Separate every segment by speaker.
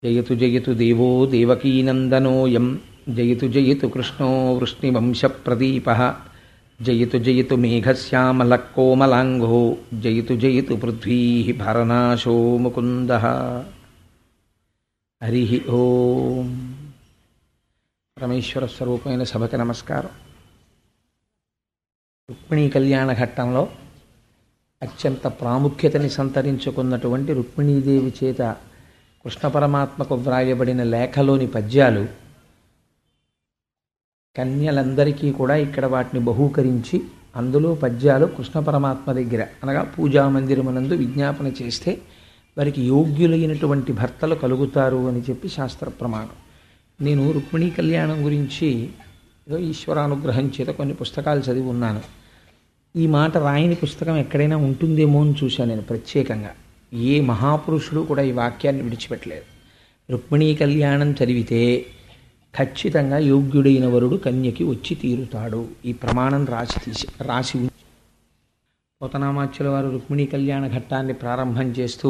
Speaker 1: జయతు జయతు దేవో దేవకీనందనోయం జయతు జయతు కృష్ణో వృష్ణివంశప్రదీప జయతు జయతు మేఘశ్యామలకోమలాంగో జయతు జయతు పృథ్వీ భరనాశో ముకుంద హరి ఓం పరమేశ్వర స్వరూపమైన సభకి నమస్కారం రుక్మిణీ కళ్యాణ ఘట్టంలో అత్యంత ప్రాముఖ్యతని సంతరించుకున్నటువంటి రుక్మిణీదేవి చేత కృష్ణ పరమాత్మకు వ్రాయబడిన లేఖలోని పద్యాలు కన్యలందరికీ కూడా ఇక్కడ వాటిని బహూకరించి అందులో పద్యాలు కృష్ణ పరమాత్మ దగ్గర అనగా పూజా మందిరమునందు విజ్ఞాపన చేస్తే వారికి యోగ్యులైనటువంటి భర్తలు కలుగుతారు అని చెప్పి శాస్త్ర ప్రమాణం నేను రుక్మిణీ కళ్యాణం గురించి ఏదో ఈశ్వరానుగ్రహం చేత కొన్ని పుస్తకాలు చదివి ఉన్నాను ఈ మాట రాయని పుస్తకం ఎక్కడైనా ఉంటుందేమో అని చూశాను నేను ప్రత్యేకంగా ఏ మహాపురుషుడు కూడా ఈ వాక్యాన్ని విడిచిపెట్టలేదు రుక్మిణీ కళ్యాణం చదివితే ఖచ్చితంగా యోగ్యుడైన వరుడు కన్యకి వచ్చి తీరుతాడు ఈ ప్రమాణం రాసి తీసి రాసి ఉంది పోతనామాచ్యుల వారు రుక్మిణీ కళ్యాణ ఘట్టాన్ని ప్రారంభం చేస్తూ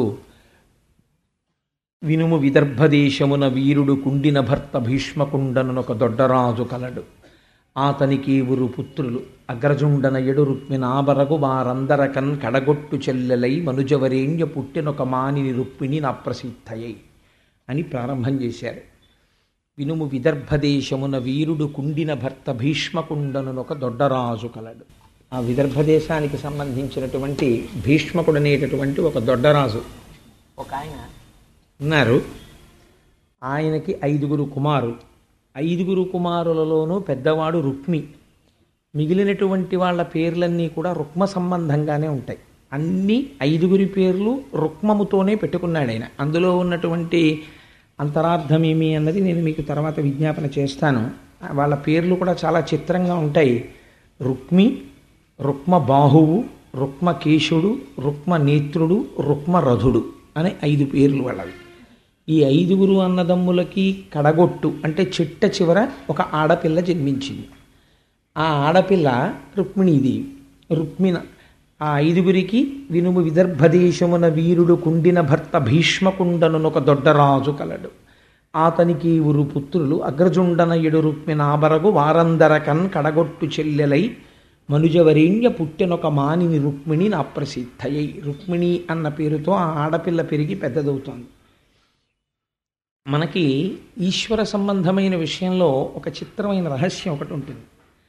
Speaker 1: వినుము విదర్భదేశమున వీరుడు కుండిన భర్త భీష్మకుండనొక దొడ్డరాజు కలడు ఆతనికి ఊరు పుత్రులు అగ్రజుండన ఎడు రుక్మినాబరగు వారందరకన్ కడగొట్టు చెల్లెలై మనుజవరేణ్య పుట్టినొక మానిని రుక్మిణి నా ప్రసిద్ధయై అని ప్రారంభం చేశారు వినుము విదర్భదేశమున వీరుడు కుండిన భర్త భీష్మకుండనునొక దొడ్డరాజు కలడు ఆ విదర్భదేశానికి సంబంధించినటువంటి భీష్మకుడు అనేటటువంటి ఒక దొడ్డరాజు ఒక ఆయన ఉన్నారు ఆయనకి ఐదుగురు కుమారులు ఐదుగురు కుమారులలోనూ పెద్దవాడు రుక్మి మిగిలినటువంటి వాళ్ళ పేర్లన్నీ కూడా రుక్మ సంబంధంగానే ఉంటాయి అన్ని ఐదుగురి పేర్లు రుక్మముతోనే పెట్టుకున్నాడు ఆయన అందులో ఉన్నటువంటి అంతరార్థం ఏమి అన్నది నేను మీకు తర్వాత విజ్ఞాపన చేస్తాను వాళ్ళ పేర్లు కూడా చాలా చిత్రంగా ఉంటాయి రుక్మి రుక్మ బాహువు రుక్మ కేశుడు రుక్మ నేత్రుడు రుక్మ రథుడు అనే ఐదు పేర్లు వాళ్ళవి ఈ ఐదుగురు అన్నదమ్ములకి కడగొట్టు అంటే చిట్ట చివర ఒక ఆడపిల్ల జన్మించింది ఆ ఆడపిల్ల రుక్మిణీదేవి రుక్మిణ ఆ ఐదుగురికి వినుము విదర్భదేశమున వీరుడు కుండిన భర్త భీష్మకుండనునొక దొడ్డరాజు కలడు ఆతనికి ఉరు పుత్రులు అగ్రజుండన ఎడు రుక్మిణాబరగు వారందరకన్ కడగొట్టు చెల్లెలై మనుజవరేణ్య పుట్టినొక మానిని రుక్మిణి నా ప్రసిద్ధయ్యి రుక్మిణి అన్న పేరుతో ఆ ఆడపిల్ల పెరిగి పెద్దదవుతోంది మనకి ఈశ్వర సంబంధమైన విషయంలో ఒక చిత్రమైన రహస్యం ఒకటి ఉంటుంది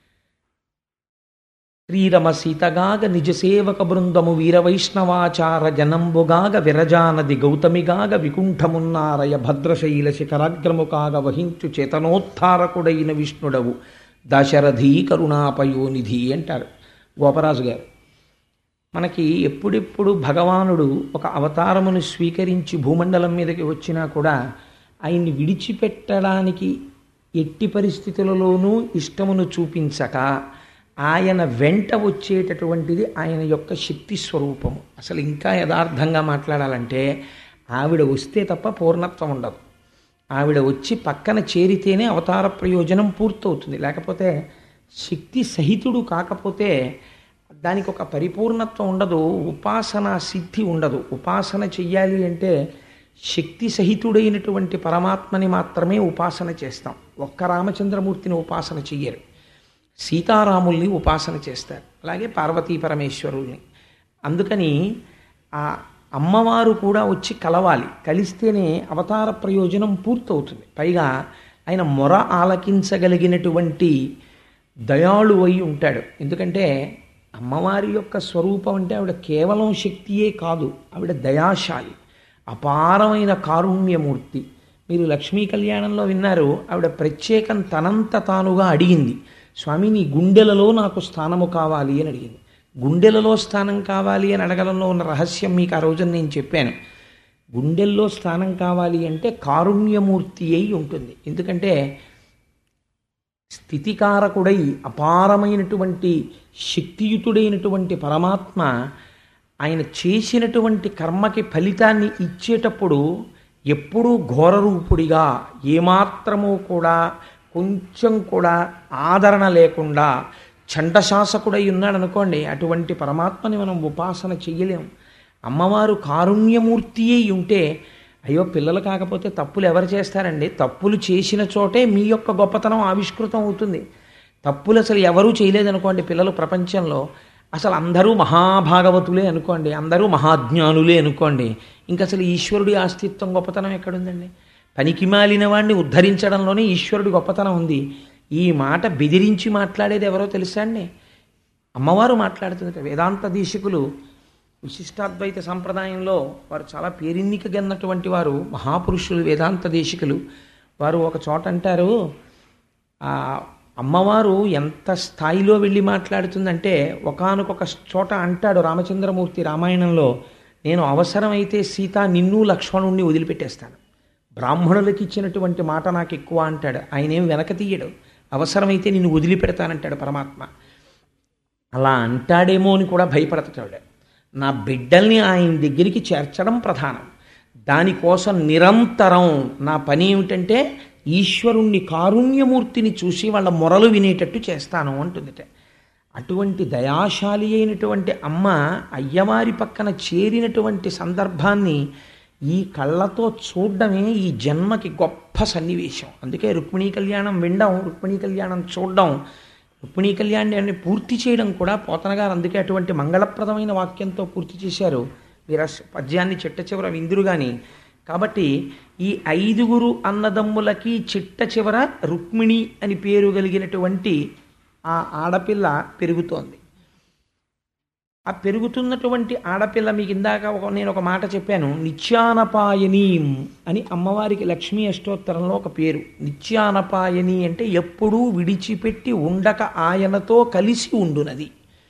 Speaker 1: శ్రీరమ సీతగాగ నిజ సేవక బృందము వీరవైష్ణవాచార జనంబుగాగ విరజానది గౌతమిగాగ వికుంఠమున్నారయ భద్రశైల శిఖరాగ్రము కాగ వహించు చేతనోత్థారకుడైన విష్ణుడవు దశరథీ కరుణాపయోనిధి అంటారు గోపరాజు గారు మనకి ఎప్పుడెప్పుడు భగవానుడు ఒక అవతారమును స్వీకరించి భూమండలం మీదకి వచ్చినా కూడా ఆయన్ని విడిచిపెట్టడానికి ఎట్టి పరిస్థితులలోనూ ఇష్టమును చూపించక ఆయన వెంట వచ్చేటటువంటిది ఆయన యొక్క శక్తి స్వరూపము అసలు ఇంకా యథార్థంగా మాట్లాడాలంటే ఆవిడ వస్తే తప్ప పూర్ణత్వం ఉండదు ఆవిడ వచ్చి పక్కన చేరితేనే అవతార ప్రయోజనం పూర్తవుతుంది లేకపోతే శక్తి సహితుడు కాకపోతే దానికి ఒక పరిపూర్ణత్వం ఉండదు ఉపాసన సిద్ధి ఉండదు ఉపాసన చెయ్యాలి అంటే శక్తి సహితుడైనటువంటి పరమాత్మని మాత్రమే ఉపాసన చేస్తాం ఒక్క రామచంద్రమూర్తిని ఉపాసన చెయ్యరు సీతారాముల్ని ఉపాసన చేస్తారు అలాగే పార్వతీ పరమేశ్వరుల్ని అందుకని ఆ అమ్మవారు కూడా వచ్చి కలవాలి కలిస్తేనే అవతార ప్రయోజనం పూర్తవుతుంది పైగా ఆయన మొర ఆలకించగలిగినటువంటి దయాళు అయి ఉంటాడు ఎందుకంటే అమ్మవారి యొక్క స్వరూపం అంటే ఆవిడ కేవలం శక్తియే కాదు ఆవిడ దయాశాలి అపారమైన కారుణ్యమూర్తి మీరు లక్ష్మీ కళ్యాణంలో విన్నారు ఆవిడ ప్రత్యేకం తనంత తానుగా అడిగింది స్వామి నీ గుండెలలో నాకు స్థానము కావాలి అని అడిగింది గుండెలలో స్థానం కావాలి అని అడగడంలో ఉన్న రహస్యం మీకు ఆ రోజున నేను చెప్పాను గుండెల్లో స్థానం కావాలి అంటే కారుణ్యమూర్తి అయి ఉంటుంది ఎందుకంటే స్థితికారకుడై అపారమైనటువంటి శక్తియుతుడైనటువంటి పరమాత్మ ఆయన చేసినటువంటి కర్మకి ఫలితాన్ని ఇచ్చేటప్పుడు ఎప్పుడూ ఘోరరూపుడిగా ఏమాత్రము కూడా కొంచెం కూడా ఆదరణ లేకుండా చండశాసకుడై ఉన్నాడు అనుకోండి అటువంటి పరమాత్మని మనం ఉపాసన చెయ్యలేం అమ్మవారు కారుణ్యమూర్తి అయి ఉంటే అయ్యో పిల్లలు కాకపోతే తప్పులు ఎవరు చేస్తారండి తప్పులు చేసిన చోటే మీ యొక్క గొప్పతనం ఆవిష్కృతం అవుతుంది తప్పులు అసలు ఎవరూ చేయలేదనుకోండి పిల్లలు ప్రపంచంలో అసలు అందరూ మహాభాగవతులే అనుకోండి అందరూ మహాజ్ఞానులే అనుకోండి ఇంకా అసలు ఈశ్వరుడి అస్తిత్వం గొప్పతనం ఎక్కడుందండి పనికి మాలిన వాడిని ఉద్ధరించడంలోనే ఈశ్వరుడి గొప్పతనం ఉంది ఈ మాట బెదిరించి మాట్లాడేది ఎవరో తెలుసా అండి అమ్మవారు మాట్లాడుతుంది వేదాంత దీశకులు విశిష్టాద్వైత సంప్రదాయంలో వారు చాలా పేరెన్నికగన్నటువంటి వారు మహాపురుషులు వేదాంత దేశికులు వారు ఒక చోట అంటారు ఆ అమ్మవారు ఎంత స్థాయిలో వెళ్ళి మాట్లాడుతుందంటే ఒకానొక చోట అంటాడు రామచంద్రమూర్తి రామాయణంలో నేను అవసరమైతే సీత నిన్ను లక్ష్మణుణ్ణి వదిలిపెట్టేస్తాను బ్రాహ్మణులకి ఇచ్చినటువంటి మాట నాకు ఎక్కువ అంటాడు ఆయన ఏం వెనక తీయడు అవసరమైతే నిన్ను వదిలిపెడతానంటాడు పరమాత్మ అలా అంటాడేమో అని కూడా భయపడతాడు నా బిడ్డల్ని ఆయన దగ్గరికి చేర్చడం ప్రధానం దానికోసం నిరంతరం నా పని ఏమిటంటే ఈశ్వరుణ్ణి కారుణ్యమూర్తిని చూసి వాళ్ళ మొరలు వినేటట్టు చేస్తాను అంటుందిట అటువంటి దయాశాలి అయినటువంటి అమ్మ అయ్యవారి పక్కన చేరినటువంటి సందర్భాన్ని ఈ కళ్ళతో చూడడమే ఈ జన్మకి గొప్ప సన్నివేశం అందుకే రుక్మిణీ కళ్యాణం వినడం రుక్మిణీ కళ్యాణం చూడడం రుక్మిణీ కళ్యాణాన్ని పూర్తి చేయడం కూడా పోతన గారు అందుకే అటువంటి మంగళప్రదమైన వాక్యంతో పూర్తి చేశారు వీర పద్యాన్ని చిట్ట చివర విందురు కానీ కాబట్టి ఈ ఐదుగురు అన్నదమ్ములకి చిట్ట చివర రుక్మిణి అని పేరు కలిగినటువంటి ఆ ఆడపిల్ల పెరుగుతోంది ఆ పెరుగుతున్నటువంటి ఆడపిల్ల మీకు ఇందాక ఒక నేను ఒక మాట చెప్పాను నిత్యానపాయనీం అని అమ్మవారికి లక్ష్మీ అష్టోత్తరంలో ఒక పేరు నిత్యానపాయని అంటే ఎప్పుడూ విడిచిపెట్టి ఉండక ఆయనతో కలిసి ఉండునది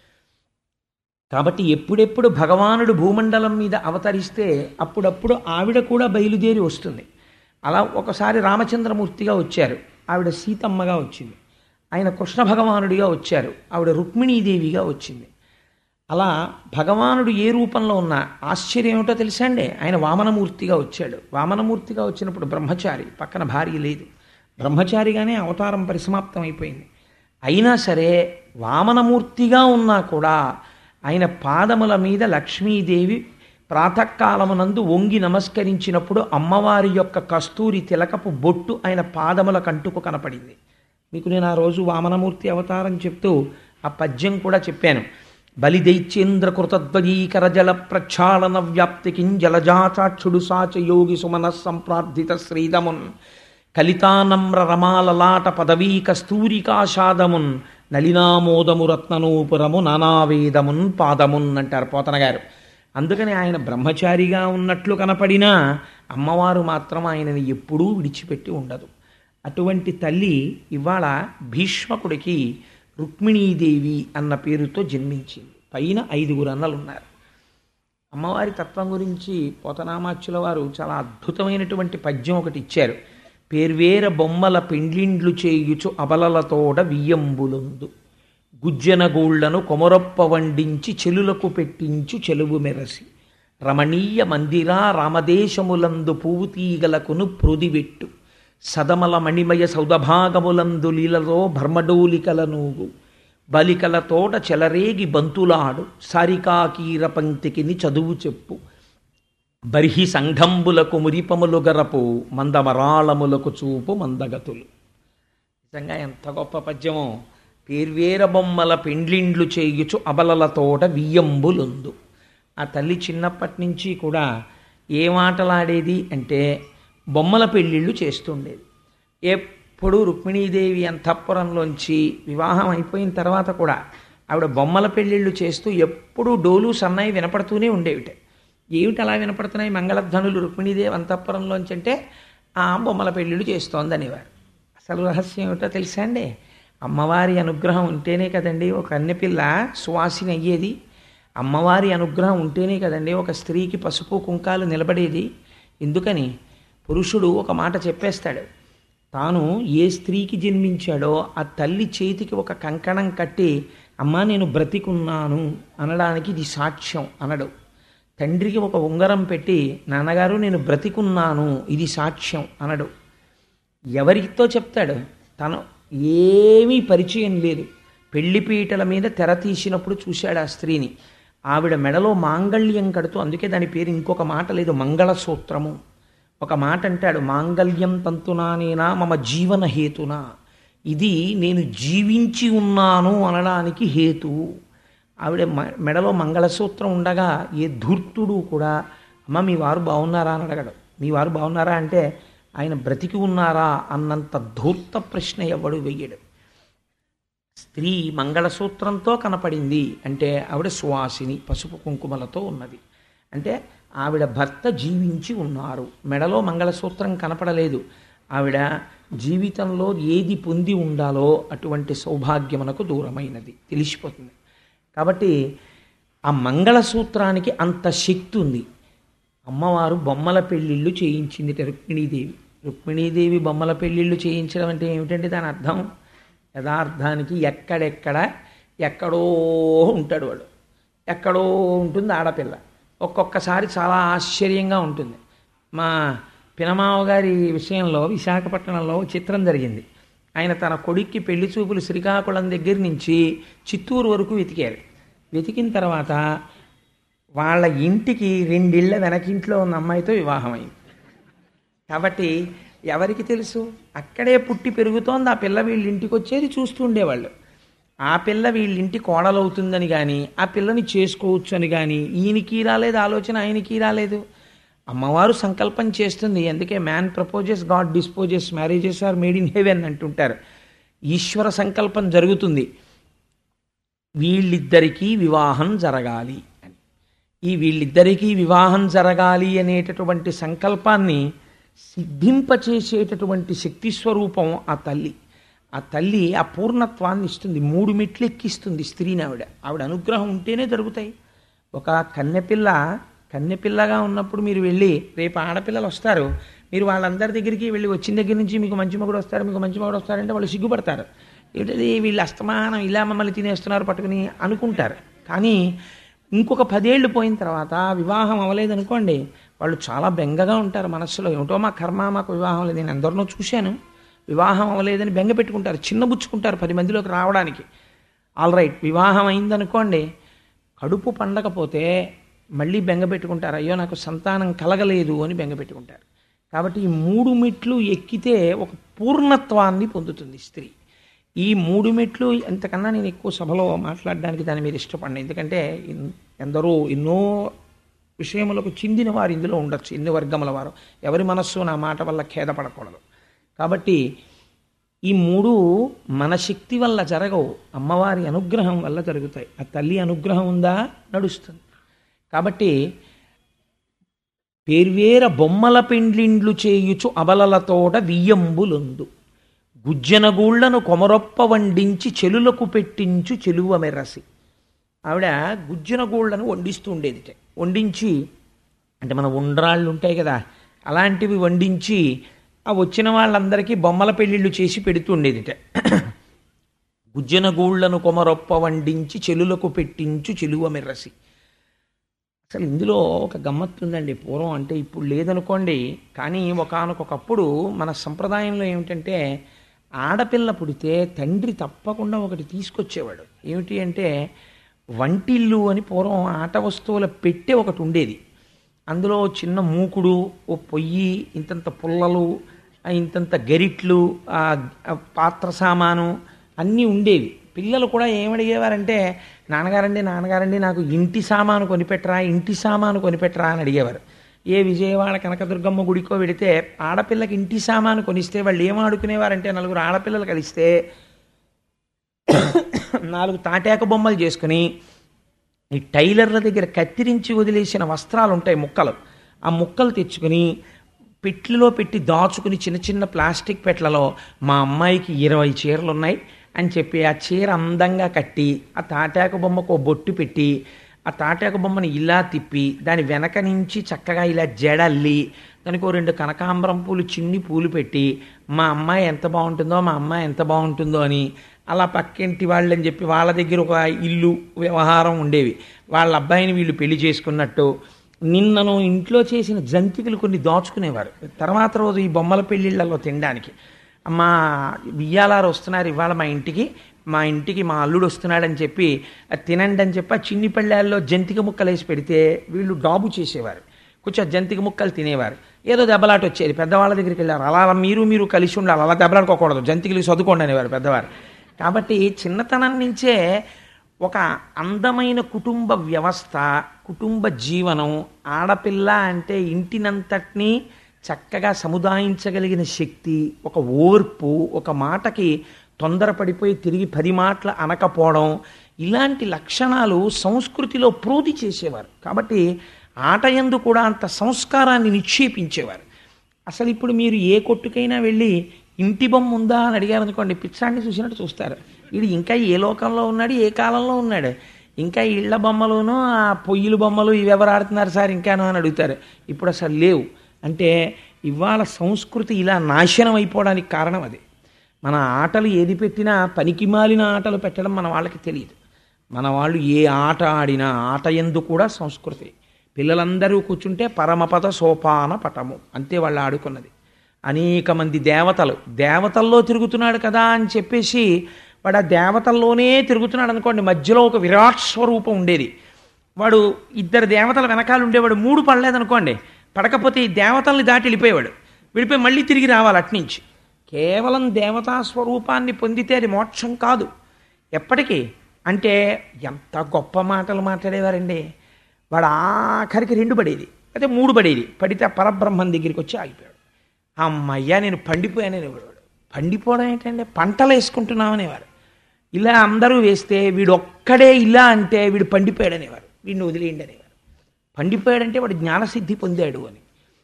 Speaker 1: కాబట్టి ఎప్పుడెప్పుడు భగవానుడు భూమండలం మీద అవతరిస్తే అప్పుడప్పుడు ఆవిడ కూడా బయలుదేరి వస్తుంది అలా ఒకసారి రామచంద్రమూర్తిగా వచ్చారు ఆవిడ సీతమ్మగా వచ్చింది ఆయన కృష్ణ భగవానుడిగా వచ్చారు ఆవిడ రుక్మిణీదేవిగా వచ్చింది అలా భగవానుడు ఏ రూపంలో ఉన్నా ఆశ్చర్యం ఏమిటో తెలుసా అండి ఆయన వామనమూర్తిగా వచ్చాడు వామనమూర్తిగా వచ్చినప్పుడు బ్రహ్మచారి పక్కన భార్య లేదు బ్రహ్మచారిగానే అవతారం పరిసమాప్తం అయిపోయింది అయినా సరే వామనమూర్తిగా ఉన్నా కూడా ఆయన పాదముల మీద లక్ష్మీదేవి ప్రాతకాలమునందు వంగి నమస్కరించినప్పుడు అమ్మవారి యొక్క కస్తూరి తిలకపు బొట్టు ఆయన పాదముల కంటుకు కనపడింది మీకు నేను ఆ రోజు వామనమూర్తి అవతారం చెప్తూ ఆ పద్యం కూడా చెప్పాను బలిదైత్యేంద్ర కృతధ్వజీకర జల ప్రక్షాళన వ్యాప్తికిం జలజాచాక్షుడు సాచ యోగి సుమన సంప్రార్థిత శ్రీదమున్ కలితానమ్ర రమాలలాట పదవీ కస్తూరికాషాదమున్ నలినామోదము రత్ననూపురము నానావేదమున్ పాదమున్ అంటారు పోతన గారు అందుకని ఆయన బ్రహ్మచారిగా ఉన్నట్లు కనపడినా అమ్మవారు మాత్రం ఆయనని ఎప్పుడూ విడిచిపెట్టి ఉండదు అటువంటి తల్లి ఇవాళ భీష్మకుడికి రుక్మిణీదేవి అన్న పేరుతో జన్మించింది పైన ఐదుగురు అన్నలు ఉన్నారు అమ్మవారి తత్వం గురించి పోతనామాచ్యుల వారు చాలా అద్భుతమైనటువంటి పద్యం ఒకటి ఇచ్చారు పేర్వేర బొమ్మల పెండ్లిండ్లు చేయుచు అబలలతోడ వియ్యంబులుందు గుజ్జనగూళ్లను కొమరొప్ప వండించి చెలులకు పెట్టించు చెలువు మెరసి రమణీయ మందిరా రామదేశములందు పువ్వు తీగలకును ప్రుదివెట్టు సదమల మణిమయ సౌదభాగములందు లీలలో భర్మడోలికల నూగు బలికల తోట చెలరేగి బంతులాడు సారికాకీర పంక్తికిని చదువు చెప్పు బర్హి సంఘంబులకు మురిపములు గరపు మందమరాళములకు చూపు మందగతులు నిజంగా ఎంత గొప్ప పద్యమో పేర్వేర బొమ్మల పెండ్లిండ్లు చేయుచు అబలల తోట వియ్యంబులుందు ఆ తల్లి చిన్నప్పటి నుంచి కూడా ఏ మాటలాడేది అంటే బొమ్మల పెళ్ళిళ్ళు చేస్తుండేది ఎప్పుడు రుక్మిణీదేవి అంతఃపురంలోంచి వివాహం అయిపోయిన తర్వాత కూడా ఆవిడ బొమ్మల పెళ్ళిళ్ళు చేస్తూ ఎప్పుడూ డోలు సన్నాయి వినపడుతూనే ఉండేవిట ఏమిటి అలా వినపడుతున్నాయి మంగళధ్వనులు రుక్మిణీదేవి అంతఃపురంలోంచి అంటే ఆ బొమ్మల పెళ్ళిళ్ళు చేస్తోందనేవారు అసలు రహస్యం ఏమిటో తెలుసా అండి అమ్మవారి అనుగ్రహం ఉంటేనే కదండి ఒక కన్నెపిల్ల సువాసిని అయ్యేది అమ్మవారి అనుగ్రహం ఉంటేనే కదండి ఒక స్త్రీకి పసుపు కుంకాలు నిలబడేది ఎందుకని పురుషుడు ఒక మాట చెప్పేస్తాడు తాను ఏ స్త్రీకి జన్మించాడో ఆ తల్లి చేతికి ఒక కంకణం కట్టి అమ్మా నేను బ్రతికున్నాను అనడానికి ఇది సాక్ష్యం అనడు తండ్రికి ఒక ఉంగరం పెట్టి నాన్నగారు నేను బ్రతికున్నాను ఇది సాక్ష్యం అనడు ఎవరితో చెప్తాడు తను ఏమీ పరిచయం లేదు పెళ్లిపీటల మీద తెర తీసినప్పుడు చూశాడు ఆ స్త్రీని ఆవిడ మెడలో మాంగళ్యం కడుతూ అందుకే దాని పేరు ఇంకొక మాట లేదు మంగళసూత్రము ఒక మాట అంటాడు మాంగళ్యం తంతునానేనా మమ జీవన హేతునా ఇది నేను జీవించి ఉన్నాను అనడానికి హేతువు ఆవిడ మ- మెడలో మంగళసూత్రం ఉండగా ఏ ధూర్తుడు కూడా అమ్మ మీ వారు బాగున్నారా అని అడగడు మీ వారు బాగున్నారా అంటే ఆయన బ్రతికి ఉన్నారా అన్నంత ధూర్త ప్రశ్న ఎవడు వెయ్యడు స్త్రీ మంగళసూత్రంతో కనపడింది అంటే ఆవిడ సువాసిని పసుపు కుంకుమలతో ఉన్నది అంటే ఆవిడ భర్త జీవించి ఉన్నారు మెడలో మంగళసూత్రం కనపడలేదు ఆవిడ జీవితంలో ఏది పొంది ఉండాలో అటువంటి సౌభాగ్యమునకు దూరమైనది తెలిసిపోతుంది కాబట్టి ఆ మంగళసూత్రానికి అంత శక్తి ఉంది అమ్మవారు బొమ్మల పెళ్ళిళ్ళు చేయించింది రుక్మిణీదేవి రుక్మిణీదేవి బొమ్మల పెళ్ళిళ్ళు చేయించడం అంటే ఏమిటంటే దాని అర్థం యథార్థానికి ఎక్కడెక్కడ ఎక్కడో ఉంటాడు వాడు ఎక్కడో ఉంటుంది ఆడపిల్ల ఒక్కొక్కసారి చాలా ఆశ్చర్యంగా ఉంటుంది మా పినమావ గారి విషయంలో విశాఖపట్నంలో ఓ చిత్రం జరిగింది ఆయన తన కొడుక్కి పెళ్లి చూపులు శ్రీకాకుళం దగ్గర నుంచి చిత్తూరు వరకు వెతికారు వెతికిన తర్వాత వాళ్ళ ఇంటికి రెండిళ్ల వెనకింట్లో ఉన్న అమ్మాయితో వివాహమైంది కాబట్టి ఎవరికి తెలుసు అక్కడే పుట్టి పెరుగుతోంది ఆ పిల్ల వీళ్ళ ఇంటికి వచ్చేది చూస్తూ ఉండేవాళ్ళు ఆ పిల్ల వీళ్ళింటి కోడలవుతుందని కానీ ఆ పిల్లని చేసుకోవచ్చు అని కానీ ఈయనకి రాలేదు ఆలోచన ఆయనకి రాలేదు అమ్మవారు సంకల్పం చేస్తుంది అందుకే man proposes God disposes marriages are made in heaven అంటుంటారు ఈశ్వర సంకల్పం జరుగుతుంది వీళ్ళిద్దరికీ వివాహం జరగాలి అని ఈ వీళ్ళిద్దరికీ వివాహం జరగాలి అనేటటువంటి సంకల్పాన్ని సిద్ధింపచేసేటటువంటి శక్తి స్వరూపం ఆ తల్లి ఆ తల్లి ఆ పూర్ణత్వాన్ని ఇస్తుంది మూడు మెట్లు ఎక్కిస్తుంది స్త్రీని ఆవిడ ఆవిడ అనుగ్రహం ఉంటేనే జరుగుతాయి ఒక కన్నెపిల్ల కన్నెపిల్లగా ఉన్నప్పుడు మీరు వెళ్ళి రేపు ఆడపిల్లలు వస్తారు మీరు వాళ్ళందరి దగ్గరికి వెళ్ళి వచ్చిన దగ్గర నుంచి మీకు మంచి మగుడు వస్తారు మీకు మంచి మగుడు వస్తారంటే వాళ్ళు సిగ్గుపడతారు ఏంటది వీళ్ళు అస్తమానం ఇలా మమ్మల్ని తినేస్తున్నారు పట్టుకుని అనుకుంటారు కానీ ఇంకొక పదేళ్ళు పోయిన తర్వాత వివాహం అవ్వలేదనుకోండి వాళ్ళు చాలా బెంగగా ఉంటారు మనస్సులో ఏమిటో మా కర్మ మాకు వివాహం లేదు నేను ఎందరినో చూశాను వివాహం అవ్వలేదని బెంగ పెట్టుకుంటారు చిన్నబుచ్చుకుంటారు పది మందిలోకి రావడానికి ఆల్ రైట్ వివాహం అయిందనుకోండి కడుపు పండకపోతే మళ్ళీ బెంగ పెట్టుకుంటారు అయ్యో నాకు సంతానం కలగలేదు అని బెంగ పెట్టుకుంటారు కాబట్టి ఈ మూడు మెట్లు ఎక్కితే ఒక పూర్ణత్వాన్ని పొందుతుంది స్త్రీ ఈ మూడు మెట్లు ఎంతకన్నా నేను ఎక్కువ సభలో మాట్లాడడానికి దాన్ని మీరు ఇష్టపడండి ఎందుకంటే ఇన్- ఎందరో ఎన్నో విషయములకు చెందిన వారు ఇందులో ఉండొచ్చు ఎన్ని వర్గముల వారు ఎవరి మనస్సు నా మాట వల్ల ఖేదపడకూడదు కాబట్టి ఈ మూడు మన శక్తి వల్ల జరగవు అమ్మవారి అనుగ్రహం వల్ల జరుగుతాయి ఆ తల్లి అనుగ్రహం ఉందా నడుస్తుంది కాబట్టి పేర్వేర బొమ్మల పెండ్లిండ్లు చేయుచు అబలలతోట వియ్యంబులుందు గుజ్జనగూళ్లను కొమరొప్ప వండించి చెలులకు పెట్టించు చెలువ మెరసి ఆవిడ గుజ్జనగూళ్లను వండిస్తూ ఉండేదిట వండించి అంటే మన ఉండ్రాళ్ళు ఉంటాయి కదా అలాంటివి వండించి ఆ వచ్చిన వాళ్ళందరికీ బొమ్మల పెళ్ళిళ్ళు చేసి పెడుతుండేదిట గుజ్జనగూళ్లను కొమరొప్ప వండించి చెలులకు పెట్టించు చెలువ మెర్రసి అసలు ఇందులో ఒక గమ్మత్తు ఉందండి పూర్వం అంటే ఇప్పుడు లేదనుకోండి కానీ ఒకానొకప్పుడు మన సంప్రదాయంలో ఏమిటంటే ఆడపిల్ల పుడితే తండ్రి తప్పకుండా ఒకటి తీసుకొచ్చేవాడు ఏమిటి అంటే వంటిల్లు అని పూర్వం ఆట వస్తువుల పెట్టె ఒకటి ఉండేది అందులో చిన్న మూకుడు ఓ పొయ్యి ఇంతంత పుల్లలు ఆ ఇంతంత గరిట్లు ఆ ఆ పాత్ర సామాను అన్నీ ఉండేవి పిల్లలు కూడా ఏమడిగేవారంటే నాన్నగారండి నాన్నగారండి నాకు ఇంటి సామాను కొనిపెట్టరా ఇంటి సామాను కొనిపెట్టరా అని అడిగేవారు ఏ విజయవాడ కనకదుర్గమ్మ గుడికో వెడితే ఆడపిల్లకి ఇంటి సామాను కొనిస్తే వాళ్ళు ఏం ఆడుకునేవారంటే నలుగురు ఆడపిల్లలు కలిస్తే నాలుగు తాటాక బొమ్మలు చేసుకుని ఈ టైలర్ల దగ్గర కత్తిరించి వదిలేసిన వస్త్రాలు ఉంటాయి ముక్కలు ఆ ముక్కలు తెచ్చుకుని పెట్లలో పెట్టి దాచుకుని చిన్న చిన్న ప్లాస్టిక్ పెట్లలో మా అమ్మాయికి ఇరవై చీరలు ఉన్నాయి అని చెప్పి ఆ చీర అందంగా కట్టి ఆ తాటాకు బొమ్మకు ఓ బొట్టు పెట్టి ఆ తాటాకు బొమ్మని ఇలా తిప్పి దాని వెనక నుంచి చక్కగా ఇలా జడల్లి దానికి ఓ రెండు కనకాంబరం పూలు చిన్ని పూలు పెట్టి మా అమ్మాయి ఎంత బాగుంటుందో మా అమ్మాయి ఎంత బాగుంటుందో అని అలా పక్కింటి వాళ్ళని చెప్పి వాళ్ళ దగ్గర ఒక ఇల్లు వ్యవహారం ఉండేవి వాళ్ళ అబ్బాయిని వీళ్ళు పెళ్లి చేసుకున్నట్టు నిన్నను ఇంట్లో చేసిన జంతికలు కొన్ని దాచుకునేవారు తర్వాత రోజు ఈ బొమ్మల పెళ్ళిళ్ళలో తినడానికి మా వియ్యాలారు వస్తున్నారు ఇవాళ మా ఇంటికి మా ఇంటికి మా అల్లుడు వస్తున్నాడని చెప్పి అది తినండి అని చెప్పి ఆ చిన్ని పళ్ళాల్లో జంతిక ముక్కలు వేసి పెడితే వీళ్ళు డాబు చేసేవారు కొంచెం జంతికి ముక్కలు తినేవారు ఏదో దెబ్బలాట వచ్చేది పెద్దవాళ్ళ దగ్గరికి వెళ్ళారు అలా అలా మీరు మీరు కలిసి ఉండాలి అలా దెబ్బలాడుకోకూడదు జంతికలు చదువుకోండి అనేవారు పెద్దవారు కాబట్టి చిన్నతనం నుంచే ఒక అందమైన కుటుంబ వ్యవస్థ కుటుంబ జీవనం ఆడపిల్ల అంటే ఇంటినంతటినీ చక్కగా సముదాయించగలిగిన శక్తి ఒక ఓర్పు ఒక మాటకి తొందరపడిపోయి తిరిగి పది మాటలు అనకపోవడం ఇలాంటి లక్షణాలు సంస్కృతిలో ప్రోధి చేసేవారు కాబట్టి ఆట యందు కూడా అంత సంస్కారాన్ని నిక్షేపించేవారు అసలు ఇప్పుడు మీరు ఏ కొట్టుకైనా వెళ్ళి ఇంటి బొమ్మ ఉందా అని అడిగారు అనుకోండి పిచ్చాన్ని చూసినట్టు చూస్తారు వీడు ఇంకా ఏ లోకంలో ఉన్నాడు ఏ కాలంలో ఉన్నాడు ఇంకా ఇళ్ల బొమ్మలును ఆ పొయ్యిల బొమ్మలు ఇవి ఎవరు ఆడుతున్నారు సార్ ఇంకాను అని అడుగుతారు ఇప్పుడు అసలు లేవు అంటే ఇవాళ సంస్కృతి ఇలా నాశనం అయిపోవడానికి కారణం అది మన ఆటలు ఏది పెట్టినా పనికి మాలిన ఆటలు పెట్టడం మన వాళ్ళకి తెలియదు మన వాళ్ళు ఏ ఆట ఆడినా ఆట ఎందు కూడా సంస్కృతి పిల్లలందరూ కూర్చుంటే పరమపద సోపాన పటము అంతే వాళ్ళు ఆడుకున్నది అనేక మంది దేవతలు దేవతల్లో తిరుగుతున్నాడు కదా అని చెప్పేసి వాడు ఆ దేవతల్లోనే తిరుగుతున్నాడు అనుకోండి మధ్యలో ఒక విరాట్ స్వరూపం ఉండేది వాడు ఇద్దరు దేవతల వెనకాల ఉండేవాడు మూడు పడలేదనుకోండి పడకపోతే ఈ దేవతల్ని దాటి వెళ్ళిపోయేవాడు వెళ్ళిపోయి మళ్ళీ తిరిగి రావాలి అట్నుంచి కేవలం దేవతా స్వరూపాన్ని పొందితే అది మోక్షం కాదు ఎప్పటికీ అంటే ఎంత గొప్ప మాటలు మాట్లాడేవారండి వాడు ఆఖరికి రెండు పడేది అయితే మూడు పడేది పడితే ఆ పరబ్రహ్మం దగ్గరికి వచ్చి ఆగిపోయాడు అమ్మయ్యా నేను పండిపోయాననేవాడు పండిపోవడం ఏంటంటే పంటలు వేసుకుంటున్నామనేవారు ఇలా అందరూ వేస్తే వీడు ఒక్కడే ఇలా అంటే వీడు పండిపోయాడనేవారు వీడిని వదిలేయండి అనేవారు పండిపోయాడంటే వాడు జ్ఞానసిద్ధి పొందాడు అని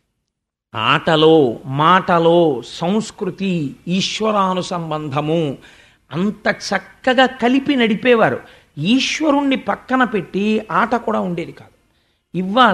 Speaker 1: ఆటలో మాటలో సంస్కృతి ఈశ్వరానుసంబంధము అంత చక్కగా కలిపి నడిపేవారు ఈశ్వరుణ్ణి పక్కన పెట్టి ఆట కూడా ఉండేది కాదు ఇవాళ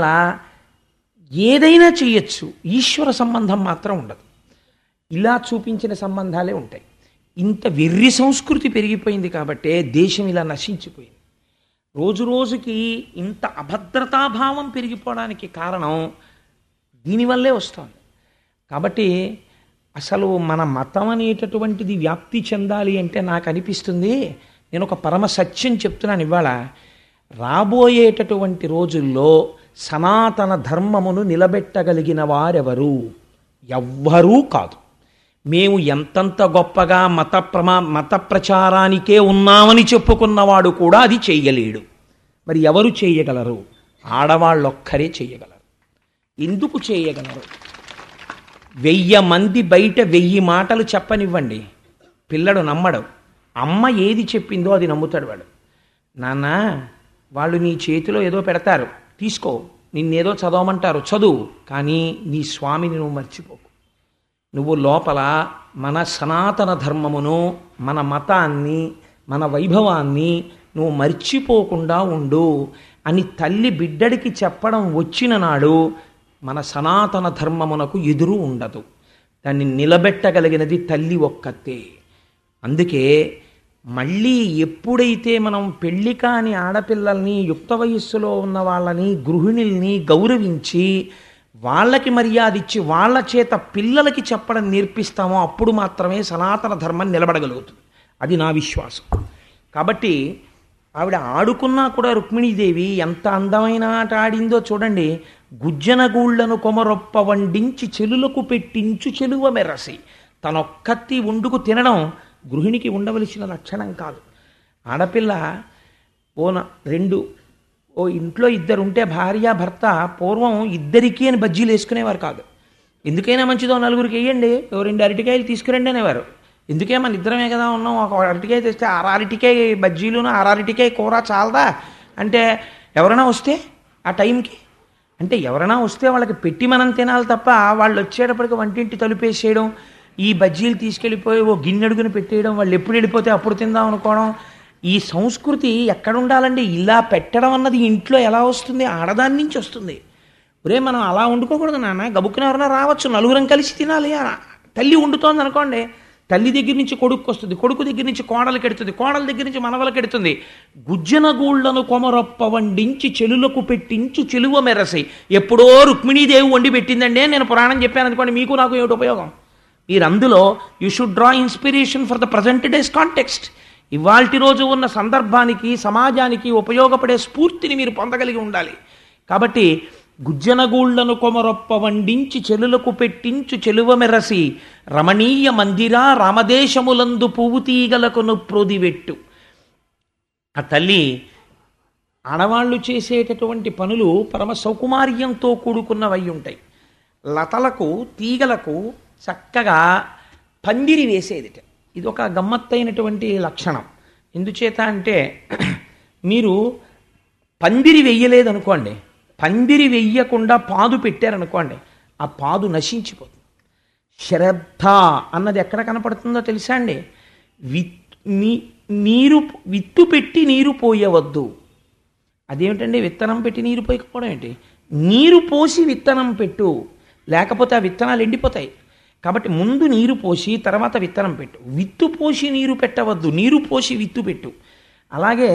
Speaker 1: ఏదైనా చేయొచ్చు ఈశ్వర సంబంధం మాత్రం ఉండదు ఇలా చూపించిన సంబంధాలే ఉంటాయి ఇంత వెర్రి సంస్కృతి పెరిగిపోయింది కాబట్టే దేశం ఇలా నశించిపోయింది రోజు రోజుకి ఇంత అభద్రతాభావం పెరిగిపోవడానికి కారణం దీనివల్లే వస్తుంది కాబట్టి అసలు మన మతం అనేటటువంటిది వ్యాప్తి చెందాలి అంటే నాకు అనిపిస్తుంది నేను ఒక పరమ సత్యం చెప్తున్నాను ఇవాళ రాబోయేటటువంటి రోజుల్లో సనాతన ధర్మమును నిలబెట్టగలిగిన వారెవరు ఎవ్వరూ కాదు మేము ఎంతంత గొప్పగా మత ప్రమా మత ప్రచారానికే ఉన్నామని చెప్పుకున్నవాడు కూడా అది చెయ్యలేడు మరి ఎవరు చేయగలరు ఆడవాళ్ళొక్కరే చేయగలరు ఎందుకు చేయగలరు వెయ్యి మంది బయట వెయ్యి మాటలు చెప్పనివ్వండి పిల్లడు నమ్మడు అమ్మ ఏది చెప్పిందో అది నమ్ముతాడు వాడు నాన్న వాళ్ళు నీ చేతిలో ఏదో పెడతారు తీసుకో నిన్నేదో చదవమంటారు చదువు కానీ నీ స్వామిని నువ్వు మర్చిపోకు నువ్వు లోపల మన సనాతన ధర్మమును మన మతాన్ని మన వైభవాన్ని నువ్వు మర్చిపోకుండా ఉండు అని తల్లి బిడ్డడికి చెప్పడం వచ్చిన నాడు మన సనాతన ధర్మమునకు ఎదురు ఉండదు దాన్ని నిలబెట్టగలిగినది తల్లి ఒక్కతే అందుకే మళ్ళీ ఎప్పుడైతే మనం పెళ్లి కాని ఆడపిల్లల్ని యుక్త వయస్సులో ఉన్న వాళ్ళని గృహిణుల్ని గౌరవించి వాళ్ళకి మర్యాద ఇచ్చి వాళ్ళ చేత పిల్లలకి చెప్పడం నేర్పిస్తామో అప్పుడు మాత్రమే సనాతన ధర్మం నిలబడగలుగుతుంది అది నా విశ్వాసం కాబట్టి ఆవిడ ఆడుకున్నా కూడా రుక్మిణీదేవి ఎంత అందమైన ఆట ఆడిందో చూడండి గుజ్జనగూళ్లను కొమరొప్ప వండించి చెలులకు పెట్టించు చెలువ మెరసి తనొక్కత్తి వండుకు తినడం గృహిణికి ఉండవలసిన లక్షణం కాదు ఆడపిల్ల ఓ న- రెండు ఓ ఇంట్లో ఇద్దరు ఉంటే భార్య భర్త పూర్వం ఇద్దరికి అని బజ్జీలు వేసుకునేవారు కాదు ఎందుకైనా మంచిదో నలుగురికి వేయండి ఓ రెండు అరటికాయలు తీసుకురండి అనేవారు ఎందుకే మన ఇద్దరమే కదా ఉన్నాం ఒక అరటికాయ తెస్తే అరటికాయ బజ్జీలును అరటికాయ కూర చాలదా అంటే ఎవరైనా వస్తే ఆ టైంకి అంటే ఎవరైనా వస్తే వాళ్ళకి పెట్టి మనం తినాలి తప్ప వాళ్ళు వచ్చేటప్పటికి వంటింటి తలుపేసేయడం ఈ బజ్జీలు తీసుకెళ్ళిపోయి ఓ గిన్నెడుగుని పెట్టేయడం వాళ్ళు ఎప్పుడు వెళ్ళిపోతే అప్పుడు తిందాం అనుకోవడం ఈ సంస్కృతి ఎక్కడ ఉండాలండి ఇలా పెట్టడం అన్నది ఇంట్లో ఎలా వస్తుంది ఆడదాని నుంచి వస్తుంది ఒరే మనం అలా వండుకోకూడదు నాన్న గబుక్కున ఎవరైనా రావచ్చు నలుగురం కలిసి తినాలి ఆ తల్లి వండుతోంది అనుకోండి తల్లి దగ్గర నుంచి కొడుకు వస్తుంది కొడుకు దగ్గర నుంచి కోడలు కెడుతుంది కోడల దగ్గర నుంచి మనవల కెడుతుంది గుజ్జన గూళ్లను కొమరొప్ప వండించి చెలులకు పెట్టించు చెలువ మెరసి ఎప్పుడో రుక్మిణీదేవి వండి పెట్టిందండి అని నేను పురాణం చెప్పాను అనుకోండి మీకు నాకు ఏమిటి ఉపయోగం మీరు అందులో you should draw inspiration for the present days context ఇవాల్టి రోజు ఉన్న సందర్భానికి సమాజానికి ఉపయోగపడే స్ఫూర్తిని మీరు పొందగలిగి ఉండాలి కాబట్టి గుజ్జనగూళ్లను కొమరొప్ప వండించి చెలులకు పెట్టించు చెలువ మెరసి రమణీయ మందిరా రామదేశములందు పువ్వు తీగలకును ప్రోదివెట్టు ఆ తల్లి ఆడవాళ్ళు చేసేటటువంటి పనులు పరమ సౌకుమార్యంతో కూడుకున్నవై ఉంటాయి లతలకు తీగలకు చక్కగా పందిరి వేసేదిట ఇది ఒక గమ్మత్తైనటువంటి లక్షణం ఎందుచేత అంటే మీరు పందిరి వెయ్యలేదనుకోండి పందిరి వెయ్యకుండా పాదు పెట్టారనుకోండి ఆ పాదు నశించిపోతుంది శ్రద్ధ అన్నది ఎక్కడ కనపడుతుందో తెలుసా అండి విత్ నీ- నీరు విత్తు పెట్టి నీరు పోయవద్దు అదేమిటండి విత్తనం పెట్టి నీరు పోయకపోవడం ఏంటి నీరు పోసి విత్తనం పెట్టు లేకపోతే ఆ విత్తనాలు ఎండిపోతాయి కాబట్టి ముందు నీరు పోసి తర్వాత విత్తనం పెట్టు విత్తు పోసి నీరు పెట్టవద్దు నీరు పోసి విత్తు పెట్టు అలాగే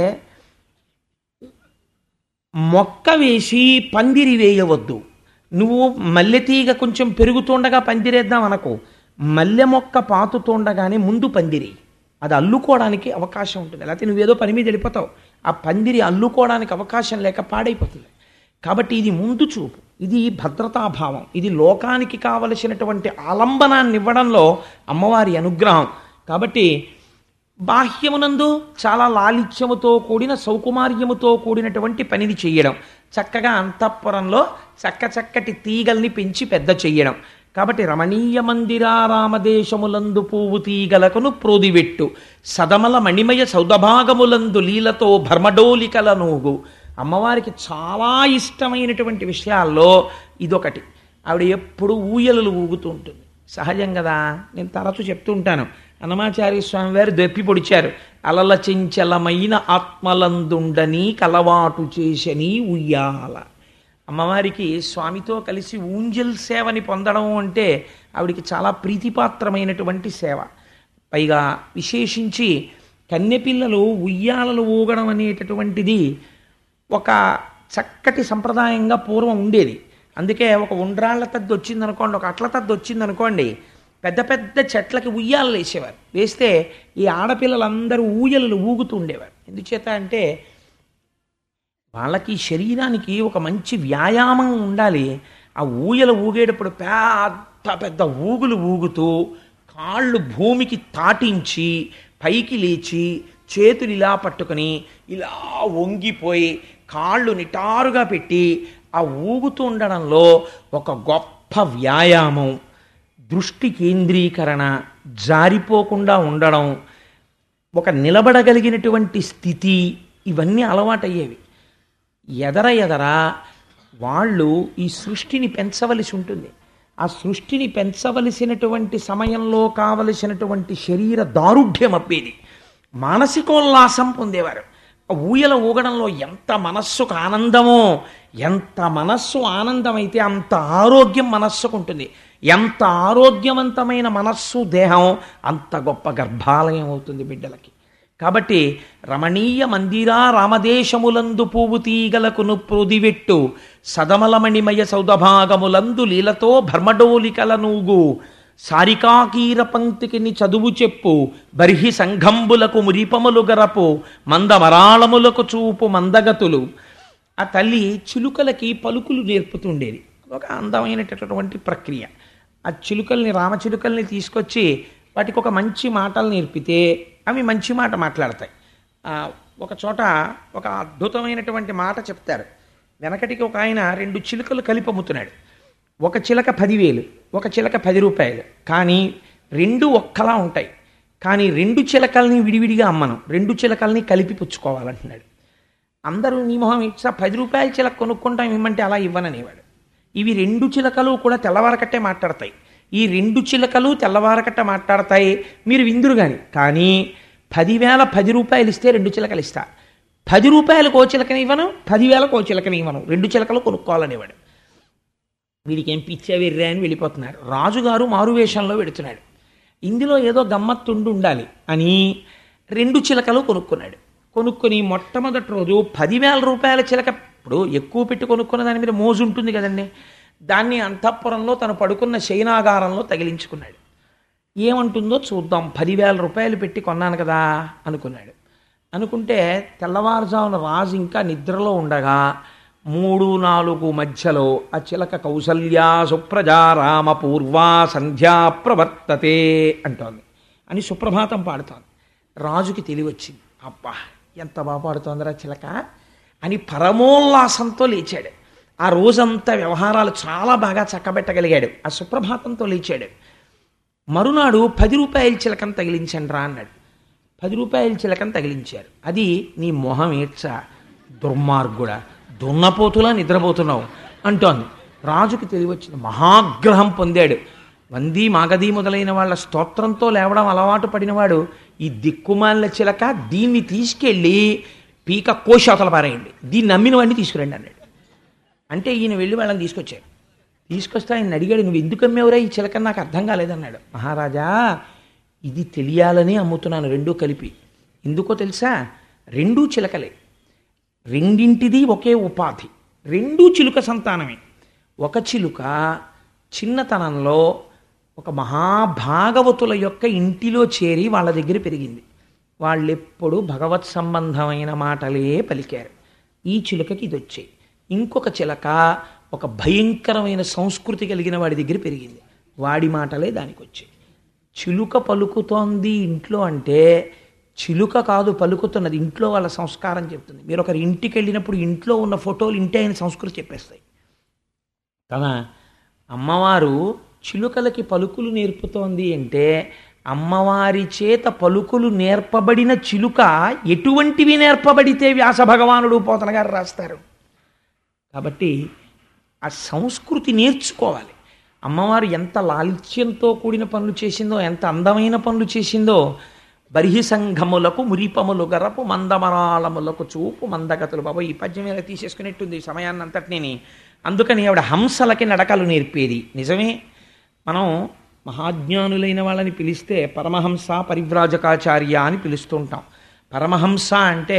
Speaker 1: మొక్క వేసి పందిరి వేయవద్దు నువ్వు మల్లె తీగ కొంచెం పెరుగుతుండగా పందిరేద్దాం అనకు మల్లె మొక్క పాతుతుండగానే ముందు పందిరి అది అల్లుకోవడానికి అవకాశం ఉంటుంది లేకపోతే నువ్వేదో పని మీద వెళ్ళిపోతావు ఆ పందిరి అల్లుకోవడానికి అవకాశం లేక పాడైపోతుంది కాబట్టి ఇది ముందు చూపు ఇది భద్రతాభావం ఇది లోకానికి కావలసినటువంటి ఆలంబనాన్ని ఇవ్వడంలో అమ్మవారి అనుగ్రహం కాబట్టి బాహ్యమునందు చాలా లాలిత్యముతో కూడిన సౌకుమార్యముతో కూడినటువంటి పనిని చెయ్యడం చక్కగా అంతఃపురంలో చక్క చక్కటి తీగల్ని పెంచి పెద్ద చెయ్యడం కాబట్టి రమణీయ మందిరారామదేశములందు పువ్వు తీగలకును ప్రోదివెట్టు సదమల మణిమయ సౌదభాగములందు లీలతో భర్మడోలికల నూగు అమ్మవారికి చాలా ఇష్టమైనటువంటి విషయాల్లో ఇదొకటి ఆవిడ ఎప్పుడు ఊయలలు ఊగుతూ ఉంటుంది సహజం కదా నేను తరచు చెప్తూ ఉంటాను అన్నమాచార్య స్వామి వారు దెప్పి పొడిచారు అలల చెంచలమైన ఆత్మలందుండని కలవాటు చేసని ఉయ్యాల అమ్మవారికి స్వామితో కలిసి ఊంజల్ సేవని పొందడం అంటే ఆవిడికి చాలా ప్రీతిపాత్రమైనటువంటి సేవ పైగా విశేషించి కన్నెపిల్లలు ఉయ్యాలలు ఊగడం అనేటటువంటిది ఒక చక్కటి సంప్రదాయంగా పూర్వం ఉండేది అందుకే ఒక ఉండ్రాళ్ల తద్ది వచ్చిందనుకోండి ఒక అట్ల తద్ది వచ్చిందనుకోండి పెద్ద పెద్ద చెట్లకి ఉయ్యాలలు వేసేవారు వేస్తే ఈ ఆడపిల్లలందరూ ఊయలలు ఊగుతూ ఉండేవారు ఎందుచేత అంటే వాళ్ళకి శరీరానికి ఒక మంచి వ్యాయామం ఉండాలి ఆ ఊయల ఊగేటప్పుడు పెద్ద పెద్ద ఊగులు ఊగుతూ కాళ్ళు భూమికి తాటించి పైకి లేచి చేతులు ఇలా పట్టుకొని ఇలా వంగిపోయి కాళ్ళు నిటారుగా పెట్టి ఆ ఊగుతూ ఉండడంలో ఒక గొప్ప వ్యాయామం దృష్టి కేంద్రీకరణ జారిపోకుండా ఉండడం ఒక నిలబడగలిగినటువంటి స్థితి ఇవన్నీ అలవాటయ్యేవి ఎదర ఎదర వాళ్ళు ఈ సృష్టిని పెంచవలసి ఉంటుంది ఆ సృష్టిని పెంచవలసినటువంటి సమయంలో కావలసినటువంటి శరీర దారుఢ్యం అప్పేది మానసికోల్లాసం పొందేవారు ఆ ఊయల ఊగడంలో ఎంత మనస్సుకు ఆనందమో ఎంత మనస్సు ఆనందమైతే అంత ఆరోగ్యం మనస్సుకు ఉంటుంది ఎంత ఆరోగ్యవంతమైన మనస్సు దేహం అంత గొప్ప గర్భాలయం అవుతుంది బిడ్డలకి కాబట్టి రమణీయ మందిరా రామదేశములందు పువ్వు తీగలకును ప్రోదివెట్టు సదమలమణిమయ సౌదభాగములందు లీలతో భర్మడోలికల నూగు సారికాకీర పంక్తికిని చదువు చెప్పు బర్హి సంఘంబులకు మురిపములు గరపు మందమరాళములకు చూపు మందగతులు ఆ తల్లి చిలుకలకి పలుకులు నేర్పుతుండేది ఒక అందమైనటువంటి ప్రక్రియ ఆ చిలుకల్ని రామచిలుకల్ని తీసుకొచ్చి వాటికి ఒక మంచి మాటలు నేర్పితే అవి మంచి మాట మాట్లాడతాయి ఆ, ఒక చోట ఒక అద్భుతమైనటువంటి మాట చెప్తారు వెనకటికి ఒక ఆయన రెండు చిలుకలు కలిపి అమ్ముతున్నాడు ఒక చిలక పదివేలు ఒక చిలక పది రూపాయలు కానీ రెండు ఒక్కలా ఉంటాయి కానీ రెండు చిలకల్ని విడివిడిగా అమ్మను రెండు చిలకల్ని కలిపి పుచ్చుకోవాలంటున్నాడు అందరూ నీ మొహం ఇచ్చా పది రూపాయల చిలక కొనుక్కుంటాం ఇవ్వమంటే అలా ఇవ్వననేవాడు ఇవి రెండు చిలకలు కూడా తెల్లవారకట్టే మాట్లాడతాయి ఈ రెండు చిలకలు తెల్లవారకట్ట మాట్లాడతాయి మీరు విందురు కానీ కానీ పదివేల పది రూపాయలు ఇస్తే రెండు చిలకలు ఇస్తా పది రూపాయలకు ఓ చిలకని ఇవ్వను పదివేలకు ఓ చిలకని ఇవ్వను రెండు చిలకలు కొనుక్కోవాలనేవాడు వీడికి ఏం పిచ్చా వెర్రా అని వెళ్ళిపోతున్నారు రాజుగారు మారువేషంలో పెడుతున్నాడు ఇందులో ఏదో గమ్మత్తుండి ఉండాలి అని రెండు చిలకలు కొనుక్కున్నాడు కొనుక్కొని మొట్టమొదటి రోజు పదివేల రూపాయల చిలక ఇప్పుడు ఎక్కువ పెట్టి కొనుక్కున్న దాని మీద మోజు ఉంటుంది కదండి దాన్ని అంతఃపురంలో తను పడుకున్న శయనాగారంలో తగిలించుకున్నాడు ఏమంటుందో చూద్దాం పదివేల రూపాయలు పెట్టి కొన్నాను కదా అనుకున్నాడు అనుకుంటే తెల్లవారుజామున రాజు ఇంకా నిద్రలో ఉండగా మూడు నాలుగు మధ్యలో ఆ చిలక కౌసల్యా సుప్రజా రామ పూర్వా సంధ్యా ప్రవర్తతే అంటోంది అని సుప్రభాతం పాడుతోంది రాజుకి తెలివచ్చింది అబ్బా ఎంత బాగా పాడుతోందిరా చిలక అని పరమోల్లాసంతో లేచాడు ఆ రోజంతా వ్యవహారాలు చాలా బాగా చక్కబెట్టగలిగాడు ఆ సుప్రభాతంతో లేచాడు మరునాడు పది రూపాయల చిలకను తగిలించండి రా అన్నాడు పది రూపాయల చిలకను తగిలించారు అది నీ మొహం ఏడ్చ దుర్మార్గుడా దున్నపోతులా నిద్రపోతున్నావు అంటోంది రాజుకి తెలివచ్చింది మహాగ్రహం పొందాడు వంది మాగది మొదలైన వాళ్ళ స్తోత్రంతో లేవడం అలవాటు పడినవాడు ఈ దిక్కుమాలిన చిలక దీన్ని తీసుకెళ్ళి పీక కోశాతల పారేయండి దీన్ని నమ్మిన వాడిని తీసుకురండి అన్నాడు అంటే ఈయన వెళ్ళి వాళ్ళని తీసుకొచ్చారు తీసుకొస్తే ఆయన అడిగాడు నువ్వు ఎందుకు అమ్మేవరా ఈ చిలక నాకు అర్థం కాలేదన్నాడు మహారాజా ఇది తెలియాలని అమ్ముతున్నాను రెండూ కలిపి ఎందుకో తెలుసా రెండూ చిలకలే రెండింటిది ఒకే ఉపాధి రెండూ చిలుక సంతానమే ఒక చిలుక చిన్నతనంలో ఒక మహాభాగవతుల యొక్క ఇంటిలో చేరి వాళ్ళ దగ్గర పెరిగింది వాళ్ళెప్పుడు భగవత్ సంబంధమైన మాటలే పలికారు ఈ చిలుకకి ఇది వచ్చాయి ఇంకొక చిలక ఒక భయంకరమైన సంస్కృతి కలిగిన వాడి దగ్గర పెరిగింది వాడి మాటలే దానికి వచ్చాయి చిలుక పలుకుతోంది ఇంట్లో అంటే చిలుక కాదు పలుకుతున్నది ఇంట్లో వాళ్ళ సంస్కారం చెప్తుంది మీరు ఒకరి ఇంటికి వెళ్ళినప్పుడు ఇంట్లో ఉన్న ఫోటోలు ఇంటి అయిన సంస్కృతి చెప్పేస్తాయి కదా అమ్మవారు చిలుకలకి పలుకులు నేర్పుతోంది అంటే అమ్మవారి చేత పలుకులు నేర్పబడిన చిలుక ఎటువంటివి నేర్పబడితే వ్యాస భగవానుడు పోతన గారు రాస్తారు కాబట్టి ఆ సంస్కృతి నేర్చుకోవాలి అమ్మవారు ఎంత లాలిత్యంతో కూడిన పనులు చేసిందో ఎంత అందమైన పనులు చేసిందో బర్హిసంఘములకు మురిపములు గరపు మందమరాళములకు చూపు మందగతులు బాబు ఈ పద్యం ఇలా తీసేసుకునేట్టుంది ఈ సమయాన్ని అంతటిని అందుకని ఆవిడ హంసలకి నడకలు నేర్పేది నిజమే మనం మహాజ్ఞానులైన వాళ్ళని పిలిస్తే పరమహంస పరివ్రాజకాచార్య అని పిలుస్తుంటాం పరమహంస అంటే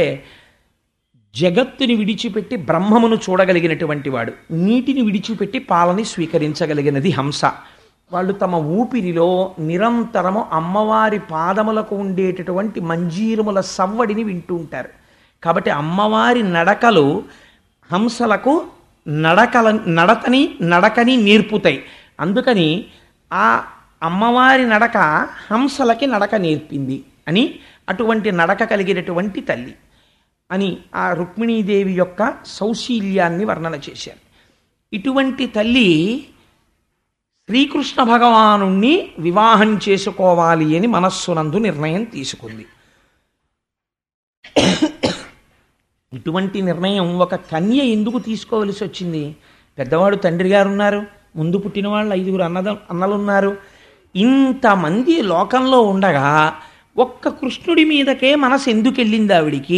Speaker 1: జగత్తుని విడిచిపెట్టి బ్రహ్మమును చూడగలిగినటువంటి వాడు నీటిని విడిచిపెట్టి పాలని స్వీకరించగలిగినది హంస వాళ్ళు తమ ఊపిరిలో నిరంతరము అమ్మవారి పాదములకు ఉండేటటువంటి మంజీరముల సవ్వడిని వింటూ ఉంటారు కాబట్టి అమ్మవారి నడకలు హంసలకు నడకల నడతని నడకని నేర్పుతాయి అందుకని ఆ అమ్మవారి నడక హంసలకి నడక నేర్పింది అని అటువంటి నడక కలిగినటువంటి తల్లి అని ఆ రుక్మిణీదేవి యొక్క సౌశీల్యాన్ని వర్ణన చేశారు ఇటువంటి తల్లి శ్రీకృష్ణ భగవాను వివాహం చేసుకోవాలి అని మనస్సునందు నిర్ణయం తీసుకుంది ఇటువంటి నిర్ణయం ఒక కన్య ఎందుకు తీసుకోవలసి వచ్చింది పెద్దవాడు తండ్రి గారు ఉన్నారు ముందు పుట్టిన వాళ్ళు ఐదుగురు అన్నద అన్నలున్నారు ఇంతమంది లోకంలో ఉండగా ఒక్క కృష్ణుడి మీదకే మనసు ఎందుకు వెళ్ళింది ఆవిడికి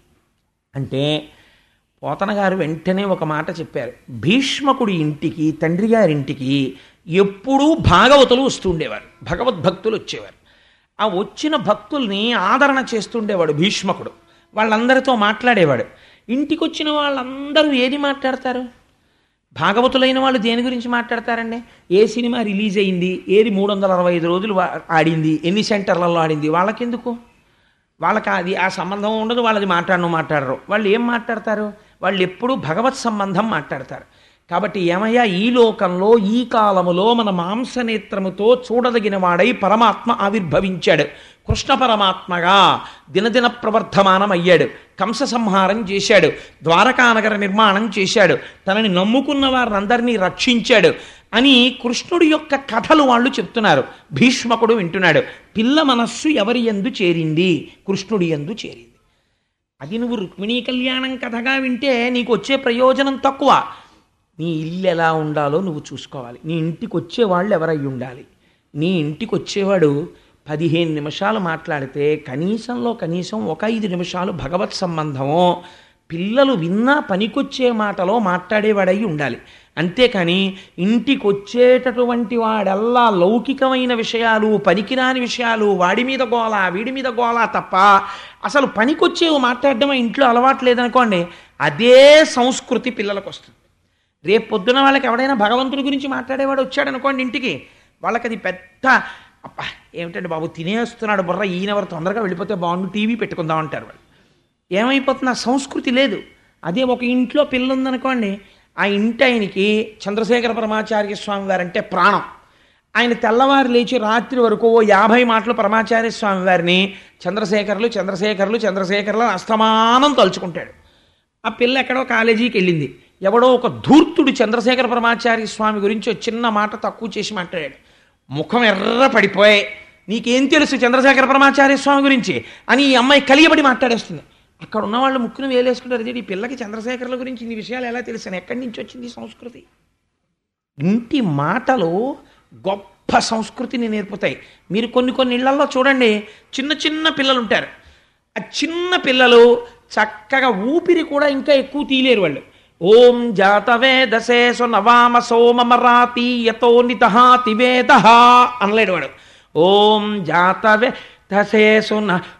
Speaker 1: అంటే పోతన గారు వెంటనే ఒక మాట చెప్పారు భీష్మకుడి ఇంటికి తండ్రి గారింటికి ఎప్పుడూ భాగవతులు వస్తుండేవారు భగవద్భక్తులు వచ్చేవారు ఆ వచ్చిన భక్తుల్ని ఆదరణ చేస్తుండేవాడు భీష్మకుడు వాళ్ళందరితో మాట్లాడేవాడు ఇంటికి వచ్చిన వాళ్ళందరూ ఏది మాట్లాడతారు భాగవతులైన వాళ్ళు దేని గురించి మాట్లాడతారండి ఏ సినిమా రిలీజ్ అయింది ఏది మూడు వందల అరవై ఐదు రోజులు వా- ఆడింది ఎన్ని సెంటర్లలో ఆడింది వాళ్ళకెందుకు వాళ్ళకి అది ఆ సంబంధం ఉండదు వాళ్ళది మాట్లాడను మాట్లాడరు వాళ్ళు ఏం మాట్లాడతారు వాళ్ళు ఎప్పుడూ భగవత్ సంబంధం మాట్లాడతారు కాబట్టి ఏమయ్యా ఈ లోకంలో ఈ కాలములో మన మాంసనేత్రముతో చూడదగిన వాడై పరమాత్మ ఆవిర్భవించాడు కృష్ణ పరమాత్మగా దినదిన ప్రవర్ధమానం అయ్యాడు కంస సంహారం చేశాడు ద్వారకానగర నిర్మాణం చేశాడు తనని నమ్ముకున్న వారినందరినీ రక్షించాడు అని కృష్ణుడి యొక్క కథలు వాళ్ళు చెప్తున్నారు భీష్మకుడు వింటున్నాడు పిల్ల మనస్సు ఎవరి ఎందు చేరింది కృష్ణుడి ఎందు చేరింది అది నువ్వు రుక్మిణీ కళ్యాణం కథగా వింటే నీకు వచ్చే ప్రయోజనం తక్కువ నీ ఇల్లు ఎలా ఉండాలో నువ్వు చూసుకోవాలి నీ ఇంటికి వచ్చేవాళ్ళు ఎవరై ఉండాలి నీ ఇంటికి వచ్చేవాడు పదిహేను నిమిషాలు మాట్లాడితే కనీసంలో కనీసం ఒక ఐదు నిమిషాలు భగవత్ సంబంధమో పిల్లలు విన్నా పనికొచ్చే మాటలో మాట్లాడేవాడై ఉండాలి అంతేకాని ఇంటికి వచ్చేటటువంటి వాడల్లా లౌకికమైన విషయాలు పనికిరాని విషయాలు వాడి మీద గోల వీడి మీద గోల తప్ప అసలు పనికొచ్చేవి మాట్లాడడం ఆ ఇంట్లో అలవాటు లేదనుకోండి అదే సంస్కృతి పిల్లలకు వస్తుంది రేపు పొద్దున వాళ్ళకి ఎవడైనా భగవంతుడి గురించి మాట్లాడేవాడు వచ్చాడు అనుకోండి ఇంటికి వాళ్ళకి అది పెద్ద అబ్బా ఏమిటంటే బాబు తినేస్తున్నాడు బుర్ర ఈయనెవరు తొందరగా వెళ్ళిపోతే బాగుండు టీవీ పెట్టుకుందాం అంటారు వాళ్ళు ఏమైపోతుంది ఆ సంస్కృతి లేదు అదే ఒక ఇంట్లో పిల్ల ఉందనుకోండి ఆ ఇంటి ఆయనకి చంద్రశేఖర పరమాచార్య స్వామి వారంటే ప్రాణం ఆయన తెల్లవారు లేచి రాత్రి వరకు ఓ యాభై మాటలు పరమాచార్య స్వామి వారిని చంద్రశేఖర్లు చంద్రశేఖర్లు చంద్రశేఖర్లు అస్తమానం తలుచుకుంటాడు ఆ పిల్ల ఎక్కడో కాలేజీకి వెళ్ళింది ఎవడో ఒక ధూర్తుడు చంద్రశేఖర పరమాచార్య స్వామి గురించి ఒక చిన్న మాట తక్కువ చేసి మాట్లాడాడు ముఖం ఎర్ర పడిపోయి నీకేం తెలుసు చంద్రశేఖర పరమాచార్య స్వామి గురించి అని ఈ అమ్మాయి కలియబడి మాట్లాడేస్తుంది అక్కడ ఉన్న వాళ్ళు ముక్కును వేలేసుకుంటారు "ఇదేంటి ఈ పిల్లకి చంద్రశేఖర్ల గురించి ఇన్ని విషయాలు ఎలా తెలుసు ఎక్కడి నుంచి వచ్చింది ఈ సంస్కృతి ఇంటి మాటలు గొప్ప సంస్కృతిని నేర్పుతాయి మీరు కొన్ని కొన్ని ఇళ్లలో చూడండి చిన్న చిన్న పిల్లలు ఉంటారు ఆ చిన్న పిల్లలు చక్కగా ఊపిరి కూడా ఇంకా ఎక్కువ తీయలేరు వాళ్ళు ఓం జాతవేదసే నవామ సోమమరాతి యతో నితహాతి వేద అనలేడు వాడు ఓం జాతవే దశేసు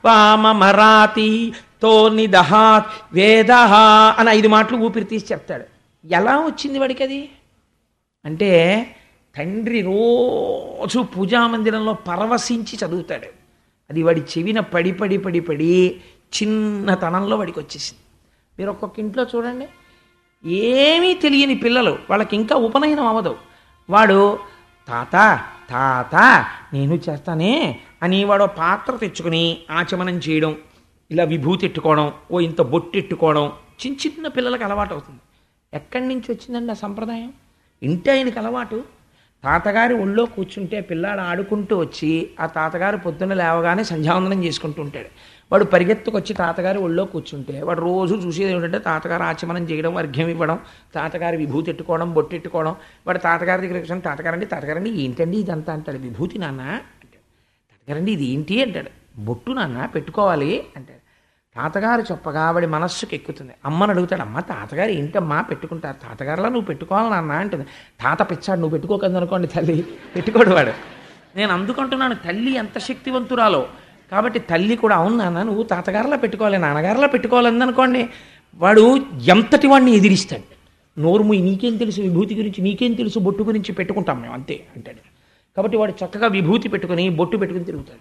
Speaker 1: నవామరాతి తో నిదహాత్ వేద అని ఐదు మాటలు ఊపిరి తీసి చెప్తాడు ఎలా వచ్చింది వాడికి అది అంటే తండ్రి రోజు పూజామందిరంలో పరవశించి చదువుతాడు అది వాడి చెవిన పడి పడి పడి పడి చిన్నతనంలో వాడికి వచ్చేసింది మీరు ఒక్కొక్క ఇంట్లో చూడండి ఏమీ తెలియని పిల్లలు వాళ్ళకి ఇంకా ఉపనయనం అవ్వదు వాడు తాత తాత నేను చేస్తానే అని వాడు ఓ పాత్ర తెచ్చుకుని ఆచమనం చేయడం ఇలా విభూతి ఎట్టుకోవడం ఓ ఇంత బొట్టు ఎట్టుకోవడం చిన్న చిన్న పిల్లలకు అలవాటు అవుతుంది ఎక్కడి నుంచి వచ్చిందండి ఆ సంప్రదాయం ఇంటి ఆయనకి అలవాటు తాతగారి ఒళ్ళో కూర్చుంటే పిల్లాడు ఆడుకుంటూ వచ్చి ఆ తాతగారు పొద్దున్న లేవగానే సంధ్యావందనం చేసుకుంటూ ఉంటాడు వాడు పరిగెత్తుకొచ్చి తాతగారి ఒళ్ళో కూర్చుంటే వాడు రోజు చూసేది ఏమిటంటే తాతగారు ఆచమనం చేయడం అర్ఘ్యం ఇవ్వడం తాతగారి విభూతి ఎట్టుకోవడం బొట్టు ఎట్టుకోవడం వాడు తాతగారి దగ్గర కూర్చొని తాతగారండి తాతగారండి ఏంటండి ఇదంతా అంటాడు విభూతి నాన్న అంటాడు తాతగారండి ఇది ఏంటి అంటాడు బొట్టు నాన్న పెట్టుకోవాలి అంటాడు తాతగారు చెప్పగా వాడి మనస్సుకి ఎక్కుతుంది అమ్మని అడుగుతాడు అమ్మ తాతగారు ఏంటమ్మా పెట్టుకుంటారు తాతగారులా నువ్వు పెట్టుకోవాలి నాన్న అంటుంది తాత పిచ్చాడు నువ్వు పెట్టుకోకదు అనుకోండి తల్లి పెట్టుకోడు వాడు నేను అందుకుంటున్నాను తల్లి ఎంత శక్తివంతురాలో కాబట్టి తల్లి కూడా అవును నాన్న నువ్వు తాతగారులా పెట్టుకోవాలి నాన్నగారులా పెట్టుకోవాలి అనుకోండి వాడు ఎంతటి వాడిని ఎదిరిస్తాడు నోరుము నీకేం తెలుసు విభూతి గురించి నీకేం తెలుసు బొట్టు గురించి పెట్టుకుంటాం మేము అంతే అంటాడు కాబట్టి వాడు చక్కగా విభూతి పెట్టుకుని బొట్టు పెట్టుకుని తిరుగుతాడు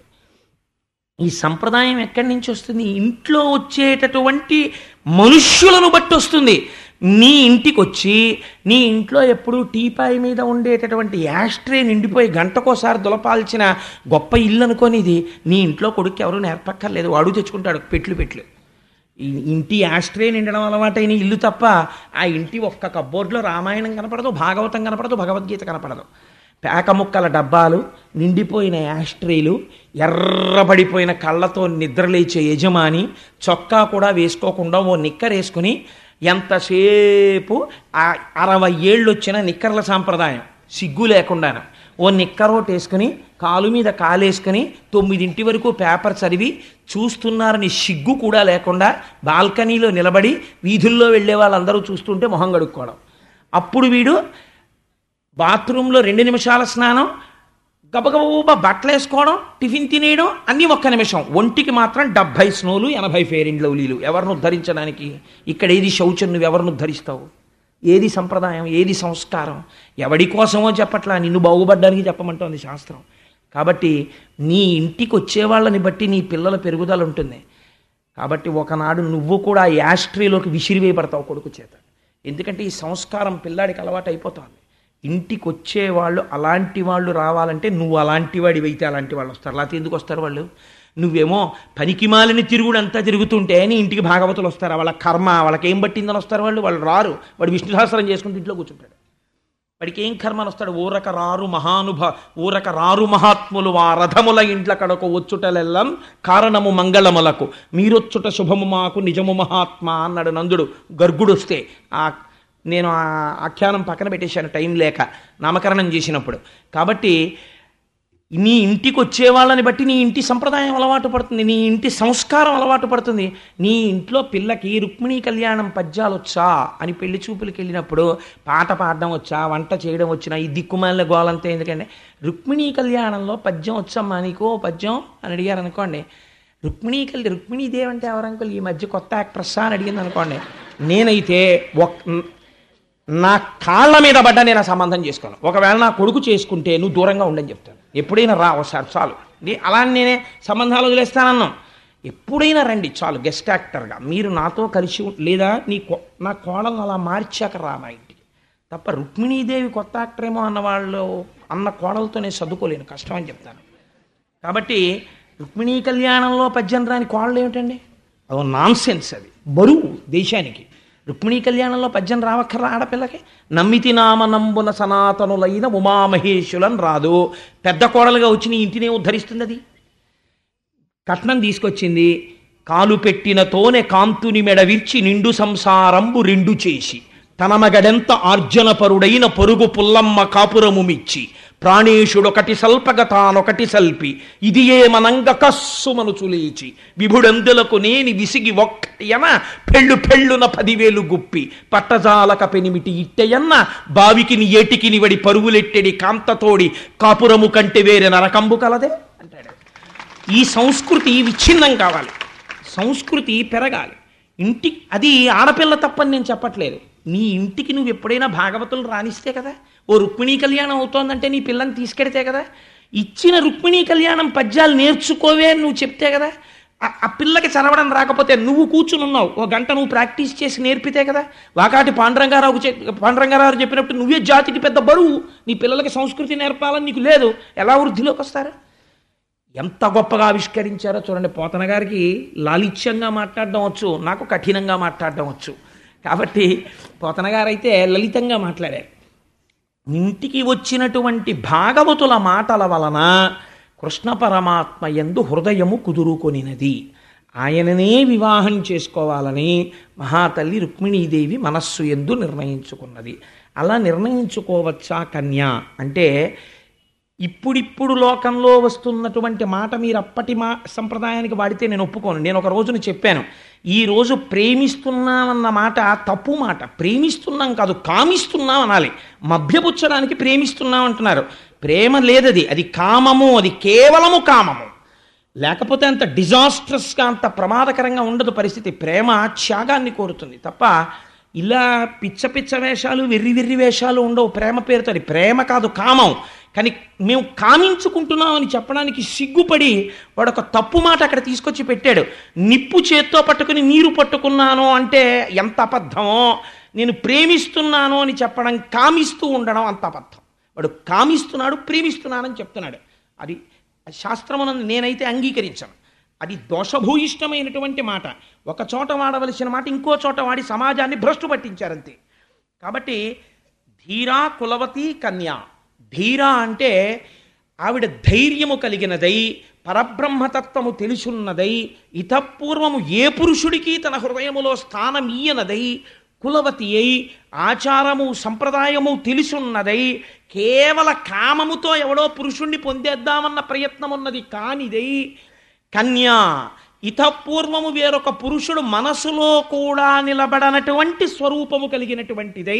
Speaker 1: ఈ సంప్రదాయం ఎక్కడి నుంచి వస్తుంది ఇంట్లో వచ్చేటటువంటి మనుష్యులను బట్టి వస్తుంది నీ ఇంటికి వచ్చి నీ ఇంట్లో ఎప్పుడు టీపాయ్ మీద ఉండేటటువంటి యాస్ట్రే నిండిపోయి గంటకోసారి దులపాల్చిన గొప్ప ఇల్లు అనుకోని ఇది నీ ఇంట్లో కొడుకు ఎవరు నేర్పక్కర్లేదు వాడు తెచ్చుకుంటాడు పెట్లు పెట్లు ఈ ఇంటి యాస్ట్రే నిండడం అలవాటైన ఇల్లు తప్ప ఆ ఇంటి ఒక్క కబ్బోర్డ్లో రామాయణం కనపడదు భాగవతం కనపడదు భగవద్గీత కనపడదు పేక ముక్కల డబ్బాలు నిండిపోయిన యాస్ట్రేలు ఎర్రబడిపోయిన కళ్ళతో నిద్రలేచే యజమాని చొక్కా కూడా వేసుకోకుండా ఓ నిక్కర్ వేసుకుని ఎంతసేపు ఆ అరవై ఏళ్ళు వచ్చిన నిక్కర్ల సాంప్రదాయం సిగ్గు లేకుండాను ఓ నిక్కరోట్ వేసుకుని కాలు మీద కాలేసుకుని తొమ్మిదింటి వరకు పేపర్ చదివి చూస్తున్నారని సిగ్గు కూడా లేకుండా బాల్కనీలో నిలబడి వీధుల్లో వెళ్ళే వాళ్ళందరూ చూస్తుంటే మొహం కడుక్కోవడం అప్పుడు వీడు బాత్రూంలో రెండు నిమిషాల స్నానం గబగబా బట్టలు వేసుకోవడం టిఫిన్ తినేయడం అన్నీ ఒక్క నిమిషం ఒంటికి మాత్రం డెబ్భై స్నోలు ఎనభై ఫేరిండ్ లవ్లీలు ఎవరిని ఉద్ధరించడానికి ఇక్కడ ఏది శౌచం నువ్వు ఎవరిని ఉద్ధరిస్తావు ఏది సంప్రదాయం ఏది సంస్కారం ఎవడి కోసమో చెప్పట్లా నిన్ను బాగుపడ్డానికి చెప్పమంటోంది శాస్త్రం కాబట్టి నీ ఇంటికి వచ్చే వాళ్ళని బట్టి నీ పిల్లల పెరుగుదల ఉంటుంది కాబట్టి ఒకనాడు నువ్వు కూడా యాస్ట్రీలోకి విసిరివేయబడతావు కొడుకు చేత ఎందుకంటే ఈ సంస్కారం పిల్లాడికి అలవాటు అయిపోతుంది ఇంటికి వచ్చే వాళ్ళు అలాంటి వాళ్ళు రావాలంటే నువ్వు అలాంటి వాడివి అయితే అలాంటి వాళ్ళు వస్తారు లేకపోతే ఎందుకు వస్తారు వాళ్ళు నువ్వేమో పనికిమాలిన తిరుగుడు అంతా తిరుగుతుంటే నీ ఇంటికి భాగవతులు వస్తారు వాళ్ళ కర్మ వాళ్ళకి ఏం పట్టిందని వస్తారు వాళ్ళు వాళ్ళు రారు వాడు విష్ణు సహస్రం చేసుకుంటూ ఇంట్లో కూర్చుంటాడు వాడికి ఏం కర్మలు వస్తాడు ఊరక రారు మహానుభ ఊరక రారు మహాత్ములు ఆ రథముల ఇంట్ల కడకు వచ్చుటలెల్లం కారణము మంగళములకు మీరొచ్చుట శుభము మాకు నిజము మహాత్మ అన్నాడు నందుడు గర్గుడు వస్తే ఆ నేను ఆ ఆఖ్యానం పక్కన పెట్టేశాను టైం లేక నామకరణం చేసినప్పుడు కాబట్టి నీ ఇంటికి వచ్చే వాళ్ళని బట్టి నీ ఇంటి సంప్రదాయం అలవాటు పడుతుంది నీ ఇంటి సంస్కారం అలవాటు పడుతుంది నీ ఇంట్లో పిల్లకి రుక్మిణీ కళ్యాణం పద్యాలు వచ్చా అని పెళ్లి చూపులకు వెళ్ళినప్పుడు పాట పాడడం వచ్చా వంట చేయడం వచ్చినా ఈ దిక్కుమాలిన గోలంతా ఎందుకంటే రుక్మిణీ కళ్యాణంలో పద్యం వచ్చమ్మా నీకు ఓ పద్యం అని అడిగారు అనుకోండి రుక్మిణీ కళ్యాణ్ రుక్మిణీదేవి అంటే ఎవరు అంకుల్ ఈ మధ్య కొత్త యాక్ట్రెస్ అని అడిగింది అనుకోండి నేనైతే ఒక్ నా కాళ్ళ మీద పడ్డా నేను ఆ సంబంధం చేసుకోను ఒకవేళ నా కొడుకు చేసుకుంటే నువ్వు దూరంగా ఉండని చెప్తాను ఎప్పుడైనా రా ఒకసారి చాలు నీ- అలా అని నేనే సంబంధాలు వదిలేస్తానన్నాం ఎప్పుడైనా రండి చాలు గెస్ట్ యాక్టర్గా మీరు నాతో కలిసి ఉం- లేదా నీ కో- నా కోడలను అలా మార్చాక రా మా ఇంటికి తప్ప రుక్మిణీదేవి కొత్త యాక్టర్ ఏమో అన్న వాళ్ళు అన్న కోడలతో నేను చదువుకోలేను కష్టం అని చెప్తాను కాబట్టి రుక్మిణీ కళ్యాణంలో పద్యం రాని కోడలు ఏమిటండి అదో నాన్ సెన్స్ అది బరువు దేశానికి రుక్మిణీ కళ్యాణంలో పద్యం రావక్కర్రా ఆడపిల్లకి నమ్మితి నామనంబున సనాతనులైన ఉమామహేశులను రాదు పెద్ద కోడలుగా వచ్చి నీ ఇంటినే ఉద్ధరిస్తుంది అది కట్నం తీసుకొచ్చింది కాలు పెట్టిన తోనె కాంతుని మెడ విర్చి నిండు సంసారంబు రెండు చేసి తన మగడెంత ఆర్జనపరుడైన పొరుగు పుల్లమ్మ కాపురము మిచ్చి ప్రాణేశుడొకటి సల్పగ తానొకటి సల్పి ఇది ఏమనంగ కస్సుమను చులేచి విభుడందులకు నేని విసిగి ఒక్కటియన పెళ్ళు పెళ్ళున పదివేలు గుప్పి పట్టజాలక పెనిమిటి ఇట్టెయన్న బావికిని ఏటికిని వడి పరుగులెట్టెడి కాంతతోడి కాపురము కంటే వేరే నరకంబు కలదే అంటాడు ఈ సంస్కృతి విచ్ఛిన్నం కావాలి సంస్కృతి పెరగాలి ఇంటి అది ఆడపిల్ల తప్పని నేను చెప్పట్లేదు నీ ఇంటికి నువ్వు ఎప్పుడైనా భాగవతులు రాణిస్తే కదా ఓ రుక్మిణీ కళ్యాణం అవుతోందంటే నీ పిల్లని తీసుకెడితే కదా ఇచ్చిన రుక్మిణీ కళ్యాణం పద్యాలు నేర్చుకోవే అని నువ్వు చెప్తే కదా ఆ- ఆ పిల్లకి చదవడం రాకపోతే నువ్వు కూర్చుని ఉన్నావు ఓ గంట నువ్వు ప్రాక్టీస్ చేసి నేర్పితే కదా వాకాటి పాండురంగారావుకు చెప్ పాండురంగారావు చెప్పినప్పుడు నువ్వే జాతికి పెద్ద బరువు నీ పిల్లలకి సంస్కృతి నేర్పాలని నీకు లేదు ఎలా వృద్ధిలోకి వస్తారు ఎంత గొప్పగా ఆవిష్కరించారో చూడండి పోతన గారికి లాలిత్యంగా మాట్లాడడం వచ్చు నాకు కఠినంగా మాట్లాడడం వచ్చు కాబట్టి పోతన గారైతే లలితంగా మాట్లాడారు ఇంటికి వచ్చినటువంటి భాగవతుల మాటల వలన కృష్ణ పరమాత్మ ఎందు హృదయము కుదురుకొనినది ఆయననే వివాహం చేసుకోవాలని మహాతల్లి రుక్మిణీదేవి మనస్సు ఎందు నిర్ణయించుకున్నది అలా నిర్ణయించుకోవచ్చా కన్య అంటే ఇప్పుడిప్పుడు లోకంలో వస్తున్నటువంటి మాట మీరు అప్పటి మా సంప్రదాయానికి వాడితే నేను ఒప్పుకోను నేను ఒక రోజున చెప్పాను ఈ రోజు ప్రేమిస్తున్నామన్న మాట తప్పు మాట ప్రేమిస్తున్నాం కాదు కామిస్తున్నాం అనాలి మభ్యపుచ్చడానికి ప్రేమిస్తున్నాం అంటున్నారు ప్రేమ లేదది అది కామము అది కేవలము కామము లేకపోతే అంత డిజాస్ట్రస్గా అంత ప్రమాదకరంగా ఉండదు పరిస్థితి ప్రేమ త్యాగాన్ని కోరుతుంది తప్ప ఇలా పిచ్చ పిచ్చ వేషాలు వెర్రి వెర్రి వేషాలు ఉండవు ప్రేమ పేరుతో అది ప్రేమ కాదు కామం కానీ మేము కామించుకుంటున్నాం అని చెప్పడానికి సిగ్గుపడి వాడు ఒక తప్పు మాట అక్కడ తీసుకొచ్చి పెట్టాడు నిప్పు చేత్తో పట్టుకుని నీరు పట్టుకున్నాను అంటే ఎంత అబద్ధమో నేను ప్రేమిస్తున్నాను అని చెప్పడం కామిస్తూ ఉండడం అంత అబద్ధం వాడు కామిస్తున్నాడు ప్రేమిస్తున్నానని చెప్తున్నాడు అది శాస్త్రమునందు నేనైతే అంగీకరించను అది దోషభూయిష్టమైనటువంటి మాట ఒక చోట వాడవలసిన మాట ఇంకో చోట వాడి సమాజాన్ని భ్రష్టు పట్టించారంతే కాబట్టి ధీరా కులవతి కన్య ధీరా అంటే ఆవిడ ధైర్యము కలిగినదై పరబ్రహ్మతత్వము తెలుసున్నదై ఇతపూర్వము ఏ పురుషుడికి తన హృదయములో స్థానం ఈయనదై కులవతి అయి ఆచారము సంప్రదాయము తెలుసున్నదై కేవల కామముతో ఎవడో పురుషుణ్ణి పొందేద్దామన్న ప్రయత్నం ఉన్నది కానిదై కన్యా ఇతపూర్వము వేరొక పురుషుడు మనసులో కూడా నిలబడనటువంటి స్వరూపము కలిగినటువంటిదై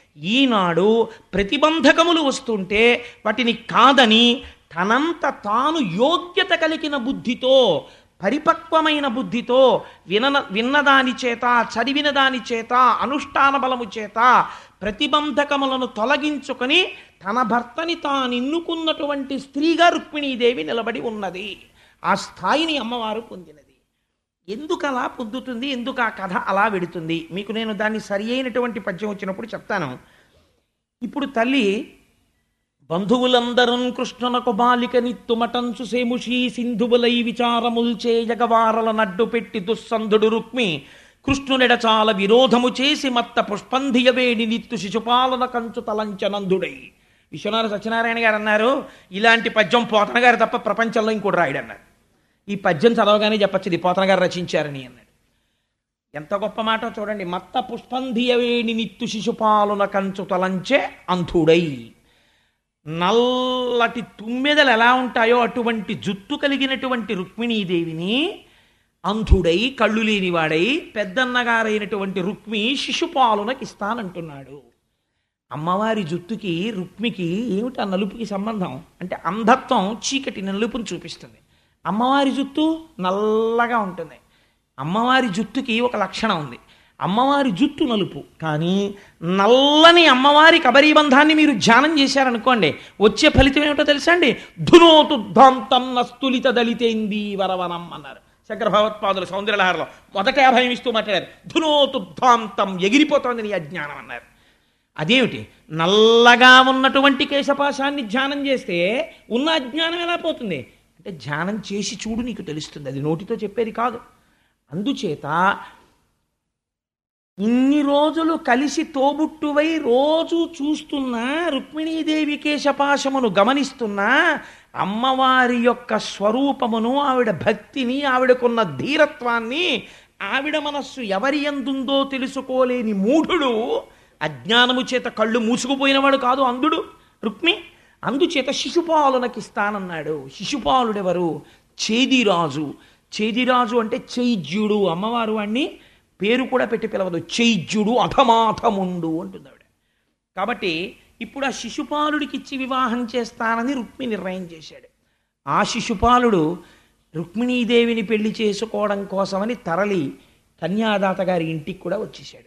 Speaker 1: ఈనాడు ప్రతిబంధకములు వస్తుంటే వాటిని కాదని తనంత తాను యోగ్యత కలిగిన బుద్ధితో పరిపక్వమైన బుద్ధితో వినన విన్నదాని చేత చదివిన దాని చేత అనుష్ఠాన బలము చేత ప్రతిబంధకములను తొలగించుకొని తన భర్తని తాను ఎన్నుకున్నటువంటి స్త్రీగా రుక్మిణీదేవి నిలబడి ఉన్నది ఆ స్థాయిని అమ్మవారు పొందినది ఎందుకు అలా పొందుతుంది ఎందుకు ఆ కథ అలా వెడుతుంది మీకు నేను దాన్ని సరి అయినటువంటి పద్యం వచ్చినప్పుడు చెప్తాను ఇప్పుడు తల్లి బంధువులందరూ కృష్ణునకు బాలిక నిత్తుమటంచు సేముషీ సింధువులై విచారముల్ చేయగవారల నడ్డు పెట్టి దుస్సంధుడు రుక్మి కృష్ణునెడ చాల విరోధము చేసి మత్త పుష్పంధియవేడి నిత్తు శిశుపాలన కంచు తలంచనందుడై విశ్వనాథ సత్యనారాయణ గారు అన్నారు ఇలాంటి పద్యం పోతన గారు తప్ప ప్రపంచంలో ఇంకోటి రాయడు అన్నారు ఈ పద్యం చదవగానే చెప్పచ్చు ఇది పోతన గారు రచించారని అన్నాడు ఎంత గొప్ప మాట చూడండి మత్త పుష్పంధియవేణి నిత్తు శిశుపాలున కంచు తలంచే అంధుడై నల్లటి తుమ్మెదలు ఎలా ఉంటాయో అటువంటి జుట్టు కలిగినటువంటి రుక్మిణీదేవిని అంధుడై కళ్ళు లేనివాడై పెద్దన్నగారైనటువంటి రుక్మి శిశుపాలునకి ఇస్తానంటున్నాడు అమ్మవారి జుట్టుకి రుక్మికి ఏమిటి ఆ నలుపుకి సంబంధం అంటే అంధత్వం చీకటి నలుపుని చూపిస్తుంది అమ్మవారి జుట్టు నల్లగా ఉంటుంది అమ్మవారి జుట్టుకి ఒక లక్షణం ఉంది అమ్మవారి జుట్టు నలుపు కానీ నల్లని అమ్మవారి కబరీబంధాన్ని మీరు ధ్యానం చేశారనుకోండి వచ్చే ఫలితం ఏమిటో తెలుసా అండి ధునోతు ధాంతం నస్తులిత దళితేంది వరవనం అన్నారు శంకర భగవత్పాదుల సౌందర్యలహరలో మొదట అభయం ఇస్తూ మాట్లాడారు ధునోతుద్ధాంతం ఎగిరిపోతోంది నీ అజ్ఞానం అన్నారు అదేమిటి నల్లగా ఉన్నటువంటి కేశపాశాన్ని ధ్యానం చేస్తే ఉన్న అజ్ఞానం ఎలా పోతుంది అంటే ధ్యానం చేసి చూడు నీకు తెలుస్తుంది అది నోటితో చెప్పేది కాదు అందుచేత ఇన్ని రోజులు కలిసి తోబుట్టువై రోజు చూస్తున్నా రుక్మిణీదేవి కేశపాశమును గమనిస్తున్నా అమ్మవారి యొక్క స్వరూపమును ఆవిడ భక్తిని ఆవిడకున్న ధీరత్వాన్ని ఆవిడ మనస్సు ఎవరి ఎందుందో తెలుసుకోలేని మూఢుడు అజ్ఞానము చేత కళ్ళు మూసుకుపోయినవాడు కాదు అందుడు రుక్మి అందుచేత శిశుపాలునకిస్తానన్నాడు శిశుపాలుడెవరు చేదిరాజు చేదిరాజు అంటే చైజ్యుడు అమ్మవారు వాణ్ణి పేరు కూడా పెట్టి పిలవదు చైజ్యుడు అధమాథముండు అంటుంది ఆవిడ కాబట్టి ఇప్పుడు ఆ శిశుపాలుడికి ఇచ్చి వివాహం చేస్తానని రుక్మి నిర్ణయం చేశాడు ఆ శిశుపాలుడు రుక్మిణీదేవిని పెళ్లి చేసుకోవడం కోసమని తరలి కన్యాదాత గారి ఇంటికి కూడా వచ్చేసాడు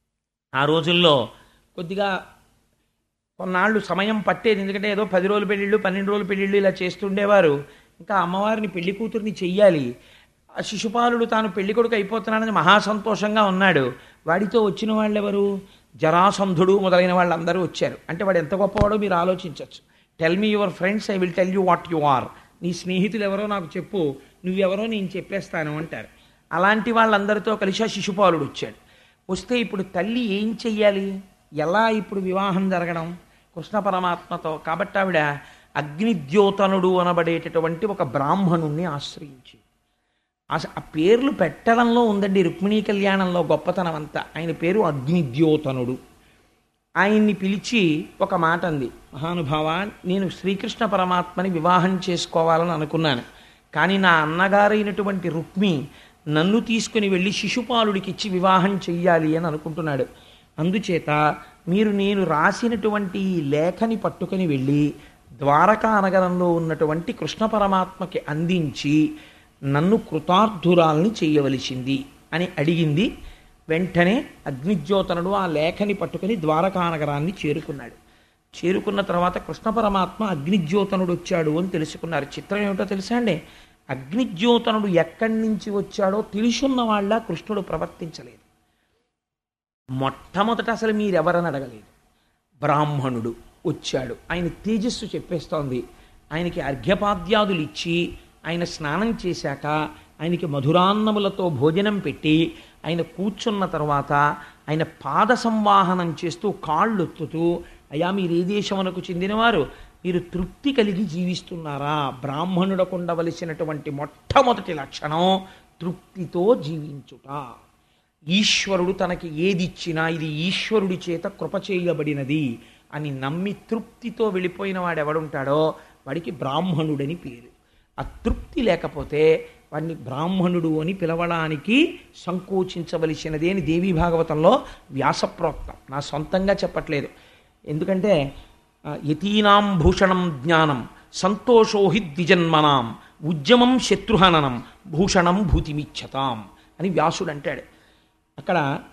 Speaker 1: ఆ రోజుల్లో కొద్దిగా కొన్నాళ్ళు సమయం పట్టేది ఎందుకంటే ఏదో పది రోజుల పెళ్ళిళ్ళు పన్నెండు రోజుల పెళ్ళిళ్ళు ఇలా చేస్తుండేవారు ఇంకా అమ్మవారిని పెళ్లి కూతుర్ని చెయ్యాలి ఆ శిశుపాలుడు తాను పెళ్లి కొడుకు అయిపోతున్నానని మహాసంతోషంగా ఉన్నాడు వాడితో వచ్చిన వాళ్ళెవరు జరాసంధుడు మొదలైన వాళ్ళందరూ వచ్చారు అంటే వాడు ఎంత గొప్పవాడో మీరు ఆలోచించవచ్చు tell me your friends I will tell you what you are నీ స్నేహితులు ఎవరో నాకు చెప్పు నువ్వెవరో నేను చెప్పేస్తాను అంటారు అలాంటి వాళ్ళందరితో కలిసి ఆ శిశుపాలుడు వచ్చాడు వస్తే ఇప్పుడు తల్లి ఏం చెయ్యాలి ఎలా ఇప్పుడు వివాహం జరగడం కృష్ణ పరమాత్మతో కాబట్టి ఆవిడ అగ్నిద్యోతనుడు అనబడేటటువంటి ఒక బ్రాహ్మణుణ్ణి ఆశ్రయించి అస- ఆ పేర్లు పెట్టడంలో ఉందండి రుక్మిణీ కళ్యాణంలో గొప్పతనం అంతా ఆయన పేరు అగ్నిద్యోతనుడు ఆయన్ని పిలిచి ఒక మాట అంది మహానుభావ నేను శ్రీకృష్ణ పరమాత్మని వివాహం చేసుకోవాలని అనుకున్నాను కానీ నా అన్నగారైనటువంటి రుక్మి నన్ను తీసుకుని వెళ్ళి శిశుపాలుడికి ఇచ్చి వివాహం చెయ్యాలి అని అనుకుంటున్నాడు అందుచేత మీరు నేను రాసినటువంటి ఈ లేఖని పట్టుకొని వెళ్ళి ద్వారకా నగరంలో ఉన్నటువంటి కృష్ణ పరమాత్మకి అందించి నన్ను కృతార్థురాల్ని చేయవలసింది అని అడిగింది వెంటనే అగ్నిజ్యోతనుడు ఆ లేఖని పట్టుకుని ద్వారకా నగరాన్ని చేరుకున్నాడు చేరుకున్న తర్వాత కృష్ణ పరమాత్మ అగ్నిజ్యోతనుడు వచ్చాడు అని తెలుసుకున్నారు చిత్రం ఏమిటో తెలుసా అండి అగ్నిజ్యోతనుడు ఎక్కడి నుంచి వచ్చాడో తెలుసున్న వాళ్ళ కృష్ణుడు ప్రవర్తించలేదు మొట్టమొదట అసలు మీరెవరని అడగలేదు బ్రాహ్మణుడు వచ్చాడు ఆయన తేజస్సు చెప్పేస్తోంది ఆయనకి అర్ఘ్యపాద్యాదులు ఇచ్చి ఆయన స్నానం చేశాక ఆయనకి మధురాన్నములతో భోజనం పెట్టి ఆయన కూర్చున్న తర్వాత ఆయన పాద సంవాహనం చేస్తూ కాళ్ళొత్తుతూ అయా మీరు ఏ దేశమునకు చెందినవారు మీరు తృప్తి కలిగి జీవిస్తున్నారా బ్రాహ్మణుడకు ఉండవలసినటువంటి మొట్టమొదటి లక్షణం తృప్తితో జీవించుట ఈశ్వరుడు తనకి ఏదిచ్చినా ఇది ఈశ్వరుడి చేత కృప చేయబడినది అని నమ్మి తృప్తితో వెళ్ళిపోయిన వాడు ఎవడుంటాడో వాడికి బ్రాహ్మణుడని పేరు ఆ తృప్తి లేకపోతే వాడిని బ్రాహ్మణుడు అని పిలవడానికి సంకోచించవలసినది అని దేవీ భాగవతంలో వ్యాసప్రోక్తం నా సొంతంగా చెప్పట్లేదు ఎందుకంటే ఆ, యతీనాం భూషణం జ్ఞానం సంతోషో హి ద్విజన్మనాం ఉద్యమం శత్రుహననం భూషణం భూతిమిచ్చతాం అని వ్యాసుడు అంటాడు అక్కడ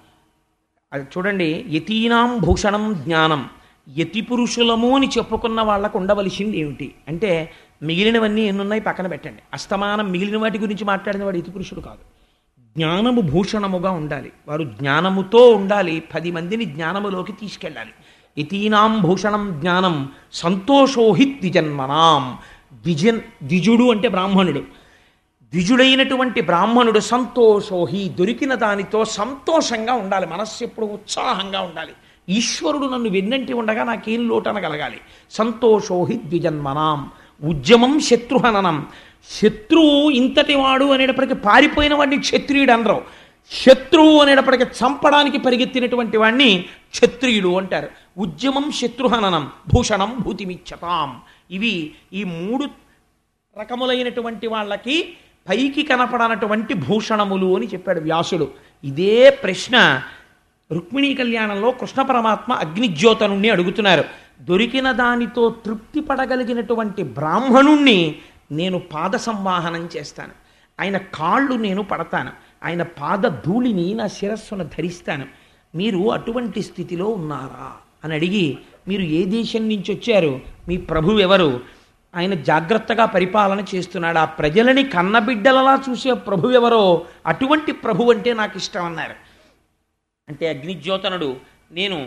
Speaker 1: అది చూడండి యతీనాం భూషణం జ్ఞానం యతి పురుషులము అని చెప్పుకున్న వాళ్ళకు ఉండవలసింది ఏమిటి అంటే మిగిలినవన్నీ ఎన్నున్నాయి పక్కన పెట్టండి అస్తమానం మిగిలిన వాటి గురించి మాట్లాడిన వాడు యతి పురుషుడు కాదు జ్ఞానము భూషణముగా ఉండాలి వారు జ్ఞానముతో ఉండాలి పది మందిని జ్ఞానములోకి తీసుకెళ్ళాలి యతీనాం భూషణం జ్ఞానం సంతోషోహి ద్విజన్మనాం ద్విజన్ ద్విజుడు అంటే బ్రాహ్మణుడు ద్విజుడైనటువంటి బ్రాహ్మణుడు సంతోషోహి దొరికిన దానితో సంతోషంగా ఉండాలి మనస్సు ఎప్పుడు ఉత్సాహంగా ఉండాలి ఈశ్వరుడు నన్ను వెన్నంటి ఉండగా నాకేం లోటనగలగాలి సంతోషోహి ద్విజన్మనాం ఉద్యమం శత్రుహననం శత్రువు ఇంతటి వాడు అనేటప్పటికీ పారిపోయిన వాడిని క్షత్రియుడు అనరు శత్రువు అనేటప్పటికీ చంపడానికి పరిగెత్తినటువంటి వాడిని క్షత్రియుడు అంటారు ఉద్యమం శత్రుహననం భూషణం భూతిమిచ్చతాం ఇవి ఈ మూడు రకములైనటువంటి వాళ్ళకి పైకి కనపడనటువంటి భూషణములు అని చెప్పాడు వ్యాసుడు ఇదే ప్రశ్న రుక్మిణీ కళ్యాణంలో కృష్ణ పరమాత్మ అగ్నిజ్యోతనుణ్ణి అడుగుతున్నారు దొరికిన దానితో తృప్తి పడగలిగినటువంటి బ్రాహ్మణుణ్ణి నేను పాద సంవాహనం చేస్తాను ఆయన కాళ్ళు నేను పడతాను ఆయన పాద ధూళిని నా శిరస్సును ధరిస్తాను మీరు అటువంటి స్థితిలో ఉన్నారా అని అడిగి మీరు ఏ దేశం నుంచి వచ్చారు మీ ప్రభు ఎవరు ఆయన జాగ్రత్తగా పరిపాలన చేస్తున్నాడు ఆ ప్రజలని కన్నబిడ్డలలా చూసే ప్రభు ఎవరో అటువంటి ప్రభు అంటే నాకు ఇష్టం అన్నారు అంటే అగ్నిజ్యోతనుడు నేను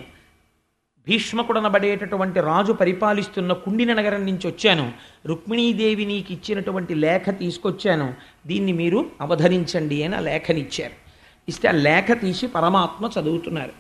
Speaker 1: భీష్మకుడనబడేటటువంటి రాజు పరిపాలిస్తున్న కుండిన నగరం నుంచి వచ్చాను రుక్మిణీదేవి నీకు ఇచ్చినటువంటి లేఖ తీసుకొచ్చాను దీన్ని మీరు అవధరించండి అని ఆ లేఖనిచ్చారు ఇస్తే ఆ లేఖ తీసి పరమాత్మ చదువుతున్నారు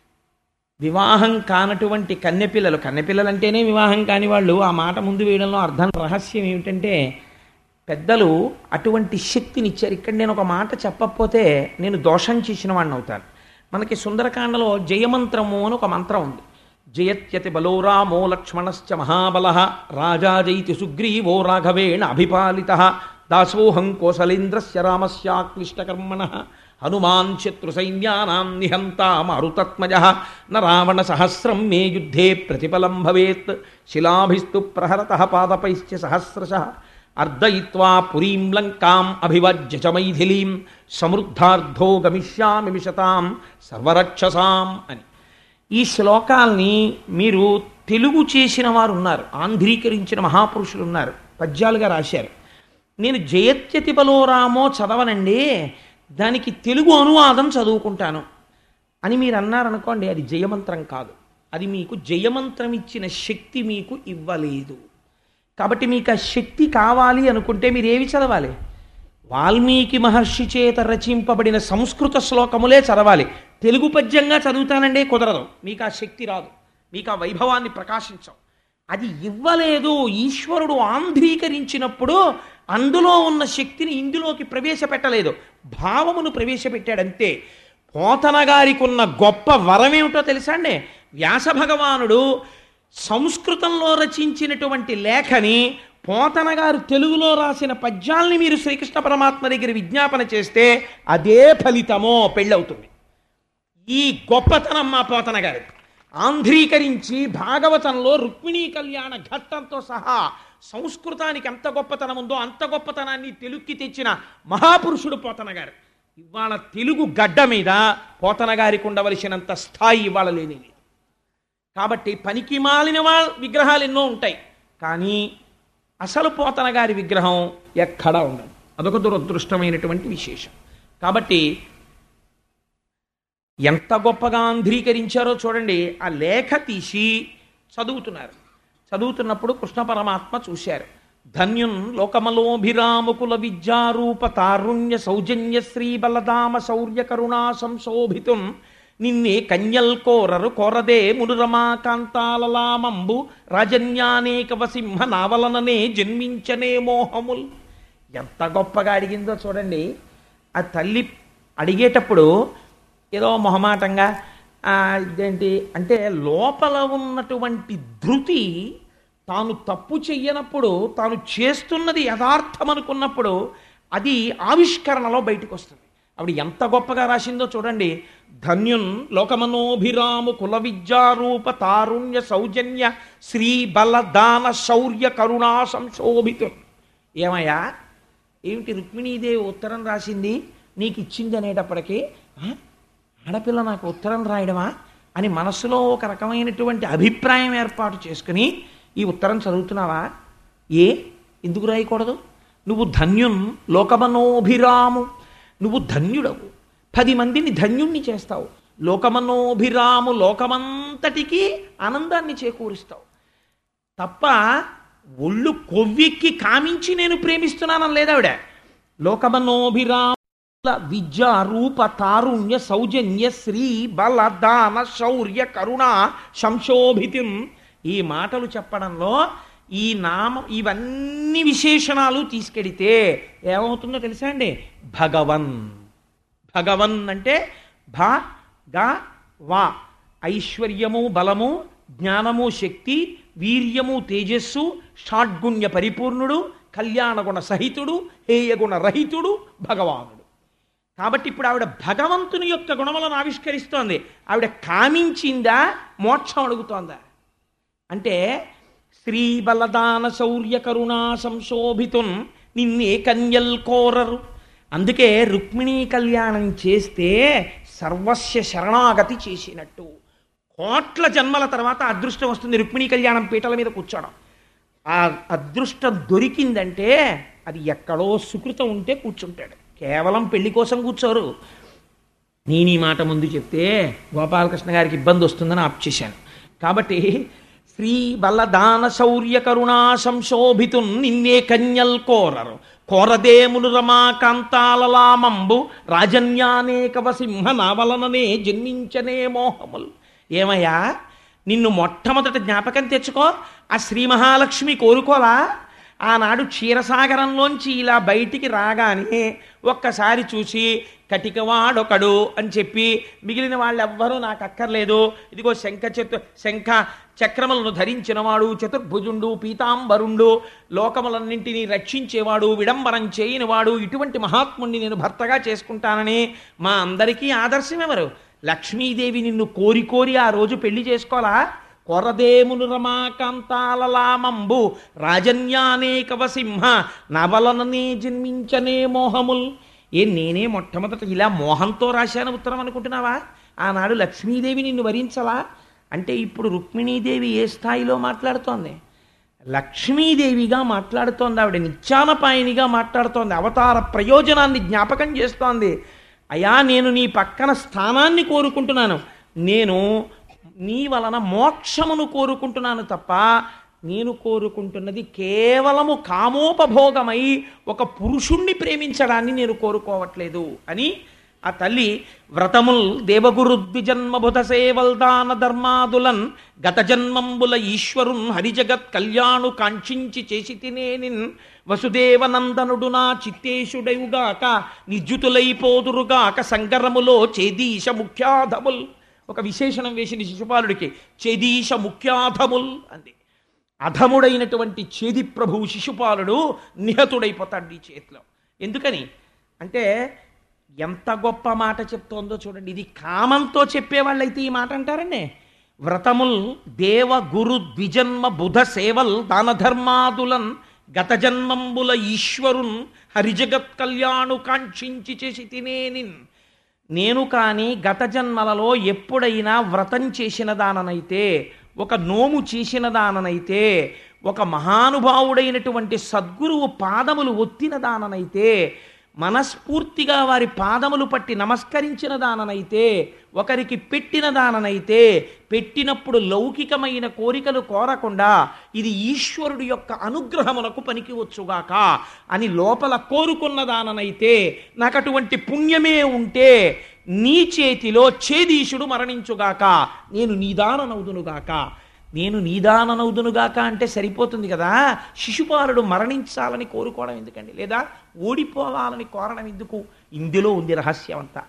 Speaker 1: వివాహం కానటువంటి కన్నెపిల్లలు కన్నెపిల్లలు అంటేనే వివాహం కాని వాళ్ళు ఆ మాట ముందు వేయడంలో అర్థం రహస్యం ఏమిటంటే పెద్దలు అటువంటి శక్తిని ఇచ్చారు ఇక్కడ నేను ఒక మాట చెప్పకపోతే నేను దోషం చేసిన వాడిని అవుతాను మనకి సుందరకాండలో జయమంత్రము అని ఒక మంత్రం ఉంది జయత్యతి బలో రామో లక్ష్మణశ్చ మహాబల రాజా జైతి సుగ్రీవో రాఘవేణ అభిపాలిత దాసోహం కోసలేంద్రస్య రామస్యాక్లిష్టకర్మణ హనుమాన్ శత్రు సైన్యానాం నిహంతా మారుతత్మజ న రావణ సహస్రం మే యుద్ధే ప్రతిఫలం భవేత్ శిలాభిస్తు ప్రహరత పాదపైశ్చ సహస్రశ అర్దయిత్వా పురీం లంకాం అభివజ్య చ మైథిలీం సమృద్ధార్థో గమిష్యామి మిషతాం సర్వరక్షసాం అని ఈ శ్లోకాల్ని మీరు తెలుగు చేసిన వారు ఉన్నారు ఆంధ్రీకరించిన మహాపురుషులు ఉన్నారు పద్యాలుగా రాశారు నేను జయత్యతి బలోరామో చదవనండి దానికి తెలుగు అనువాదం చదువుకుంటాను అని మీరు అన్నారనుకోండి అది జయమంత్రం కాదు అది మీకు జయమంత్రం ఇచ్చిన శక్తి మీకు ఇవ్వలేదు కాబట్టి మీకు ఆ శక్తి కావాలి అనుకుంటే మీరు ఏవి చదవాలి వాల్మీకి మహర్షి చేత రచింపబడిన సంస్కృత శ్లోకములే చదవాలి తెలుగు పద్యంగా చదువుతానంటే కుదరదు మీకు ఆ శక్తి రాదు మీకు ఆ వైభవాన్ని ప్రకాశించం అది ఇవ్వలేదు ఈశ్వరుడు ఆంధ్రీకరించినప్పుడు అందులో ఉన్న శక్తిని ఇందులోకి ప్రవేశపెట్టలేదు భావమును ప్రవేశపెట్టాడంతే పోతన గారికి ఉన్న గొప్ప వరం ఏమిటో తెలుసా అండి వ్యాస భగవానుడు సంస్కృతంలో రచించినటువంటి లేఖని పోతన గారు తెలుగులో రాసిన పద్యాల్ని మీరు శ్రీకృష్ణ పరమాత్మ దగ్గర విజ్ఞాపన చేస్తే అదే ఫలితమో పెళ్ళవుతుంది ఈ గొప్పతనం మా పోతన గారి ఆంధ్రీకరించి భాగవతంలో రుక్మిణీ కళ్యాణ ఘట్టంతో సహా సంస్కృతానికి ఎంత గొప్పతనం ఉందో అంత గొప్పతనాన్ని తెలుగుకి తెచ్చిన మహాపురుషుడు పోతన గారు ఇవాళ తెలుగు గడ్డ మీద పోతన గారికి ఉండవలసినంత స్థాయి ఇవాళ లేని లేదు కాబట్టి పనికి మాలిన వాళ్ళ విగ్రహాలు ఎన్నో ఉంటాయి కానీ అసలు పోతన గారి విగ్రహం ఎక్కడా ఉండదు అదొక దురదృష్టమైనటువంటి విశేషం కాబట్టి ఎంత గొప్పగా ఆంధ్రీకరించారో చూడండి ఆ లేఖ తీసి చదువుతున్నారు చదువుతున్నప్పుడు కృష్ణ పరమాత్మ చూశారు ధన్యున్ లోకమలోభిరాముకుల విద్యారూప తారుణ్య సౌజన్య శ్రీ బలదామ శౌర్య కరుణా సంశోభితున్ నిన్నే కన్యల్ కోరరు కోరదే మునురమా కాంతాలలామంబు రాజన్యానేకవ సింహ నావలననే జన్మించనే మోహముల్ ఎంత గొప్పగా అడిగిందో చూడండి ఆ తల్లి అడిగేటప్పుడు ఏదో మొహమాటంగా ఆ, ఇదేంటి అంటే లోపల ఉన్నటువంటి ధృతి తాను తప్పు చెయ్యనప్పుడు తాను చేస్తున్నది యథార్థం అనుకున్నప్పుడు అది ఆవిష్కరణలో బయటకు వస్తుంది ఆవిడ ఎంత గొప్పగా రాసిందో చూడండి ధన్యున్ లోకమనోభిరాము కుల విద్యారూప తారుణ్య సౌజన్య శ్రీ బల దాన శౌర్య కరుణా సంశోభితు ఏమయ్యా ఏమిటి రుక్మిణీదేవి ఉత్తరం రాసింది నీకు ఇచ్చింది అనేటప్పటికీ "ఆ? ఆడపిల్ల నాకు ఉత్తరం రాయడమా అని మనసులో ఒక రకమైనటువంటి అభిప్రాయం ఏర్పాటు చేసుకుని ఈ ఉత్తరం చదువుతున్నావా ఏ ఎందుకు రాయకూడదు నువ్వు ధన్యున్ లోకమనోభిరాము నువ్వు ధన్యుడవు పది మందిని ధన్యుణ్ణి చేస్తావు లోకమనోభిరాము లోకమంతటికి ఆనందాన్ని చేకూరుస్తావు తప్ప ఒళ్ళు కొవ్వెక్కి కామించి నేను ప్రేమిస్తున్నానని లేదావిడ లోకమనోభిరామ విద్య రూప తారుణ్య సౌజన్య శ్రీ బల దాన శౌర్య కరుణ సంశోభితం ఈ మాటలు చెప్పడంలో ఈ నామ ఇవన్నీ విశేషణాలు తీసుకెడితే ఏమవుతుందో తెలుసా అండి భగవన్ భగవన్ అంటే భ గ వా ఐశ్వర్యము బలము జ్ఞానము శక్తి వీర్యము తేజస్సు షాడ్గుణ్య పరిపూర్ణుడు కళ్యాణగుణ సహితుడు హేయగుణ రహితుడు భగవానుడు కాబట్టి ఇప్పుడు ఆవిడ భగవంతుని యొక్క గుణములను ఆవిష్కరిస్తోంది ఆవిడ కామించిందా మోక్షం అడుగుతోందా అంటే శ్రీ బలదాన శౌర్య కరుణా సంశోభితున్ నిన్నే కన్యల్ కోరరు అందుకే రుక్మిణీ కళ్యాణం చేస్తే సర్వస్య శరణాగతి చేసినట్టు కోట్ల జన్మల తర్వాత అదృష్టం వస్తుంది రుక్మిణీ కళ్యాణం పీటల మీద కూర్చోవడం ఆ అదృష్టం దొరికిందంటే అది ఎక్కడో సుకృతం ఉంటే కూర్చుంటాడు కేవలం పెళ్లి కోసం కూర్చోరు నేను ఈ మాట ముందు చెప్తే గోపాలకృష్ణ గారికి ఇబ్బంది వస్తుందని ఆప్ చేశాను కాబట్టి శ్రీ బలదాన శౌర్య కరుణా సంశోభితు నిన్నే కన్యల్ కోరరు కోరదేములు రమాకాంతాలలామంబు రాజన్యానేకవ సింహ నావలననే జన్మించనే మోహములు ఏమయ్యా నిన్ను మొట్టమొదట జ్ఞాపకం తెచ్చుకో ఆ శ్రీ మహాలక్ష్మి కోరుకోలా ఆనాడు క్షీరసాగరంలోంచి ఇలా బయటికి రాగానే ఒక్కసారి చూసి కటికవాడొకడు అని చెప్పి మిగిలిన వాళ్ళెవ్వరూ నాకు అక్కర్లేదు ఇదిగో శంఖ చతు శంఖ చక్రములను ధరించినవాడు చతుర్భుజుండు పీతాంబరుండు లోకములన్నింటినీ రక్షించేవాడు విడంబరం చేయనివాడు ఇటువంటి మహాత్ముణ్ణి నేను భర్తగా చేసుకుంటానని మా అందరికీ ఆదర్శం ఎవరు లక్ష్మీదేవి నిన్ను కోరి కోరి ఆ రోజు పెళ్లి చేసుకోవాలా కొరదేమును రమాకాంతాలలామంబు రాజన్యానేకవ సింహ నవలననే జన్మించనే మోహముల్ ఏ నేనే మొట్టమొదట ఇలా మోహంతో రాశాను ఉత్తరం అనుకుంటున్నావా ఆనాడు లక్ష్మీదేవి నిన్ను వరించలా అంటే ఇప్పుడు రుక్మిణీదేవి ఏ స్థాయిలో మాట్లాడుతోంది లక్ష్మీదేవిగా మాట్లాడుతోంది ఆవిడ నిత్యానపాయనిగా మాట్లాడుతోంది అవతార ప్రయోజనాన్ని జ్ఞాపకం చేస్తోంది అయా నేను నీ పక్కన స్థానాన్ని కోరుకుంటున్నాను నేను నీ వలన మోక్షమును కోరుకుంటున్నాను తప్ప నేను కోరుకుంటున్నది కేవలము కామోపభోగమై ఒక పురుషుణ్ణి ప్రేమించడాన్ని నేను కోరుకోవట్లేదు అని ఆ తల్లి వ్రతముల్ దేవగురు ద్విజన్మభుత సేవల్దాన ధర్మాదులన్ గత జన్మంబుల ఈశ్వరున్ హరిజగత్ కళ్యాణు కాంక్షించి చేసి తినేనిన్ వసుదేవనందనుడు నా చిత్తేశుడయుగాక నిజ్జుతులైపోదురుగాక సంగరములో చేదీశ ముఖ్యాధముల్ ఒక విశేషణం వేసింది శిశుపాలుడికి చేదీశ ముఖ్యాధముల్ అంది అధముడైనటువంటి చేది ప్రభు శిశుపాలుడు నిహతుడైపోతాడు ఈ చేతిలో ఎందుకని అంటే ఎంత గొప్ప మాట చెప్తోందో చూడండి ఇది కామంతో చెప్పేవాళ్ళైతే ఈ మాట అంటారండి వ్రతముల్ దేవ గురు ద్విజన్మ బుధ సేవల్ దాన ధర్మాదులన్ గత జన్మంబుల ఈశ్వరున్ హరిజగత్ కళ్యాణు కాంక్షించి చేసి తినేనిన్ నేను కానీ గత జన్మలలో ఎప్పుడైనా వ్రతం చేసిన దాననైతే ఒక నోము చేసిన దాననైతే ఒక మహానుభావుడైనటువంటి సద్గురువు పాదములు ఒత్తిన దాననైతే మనస్ఫూర్తిగా వారి పాదములు పట్టి నమస్కరించిన దాననైతే ఒకరికి పెట్టిన దాననైతే పెట్టినప్పుడు లౌకికమైన కోరికలు కోరకుండా ఇది ఈశ్వరుడి యొక్క అనుగ్రహమునకు పనికి వచ్చుగాక అని లోపల కోరుకున్న దాననైతే నాకు అటువంటి పుణ్యమే ఉంటే నీ చేతిలో ఛేదీశుడు మరణించుగాక నేను నీదాననవుదునుగాక నేను నీదాననవుదునుగాక అంటే సరిపోతుంది కదా శిశుపాలుడు మరణించాలని కోరుకోవడం ఎందుకండి లేదా ఓడిపోవాలని కోరడం ఎందుకు ఇందులో ఉంది రహస్యం అంతా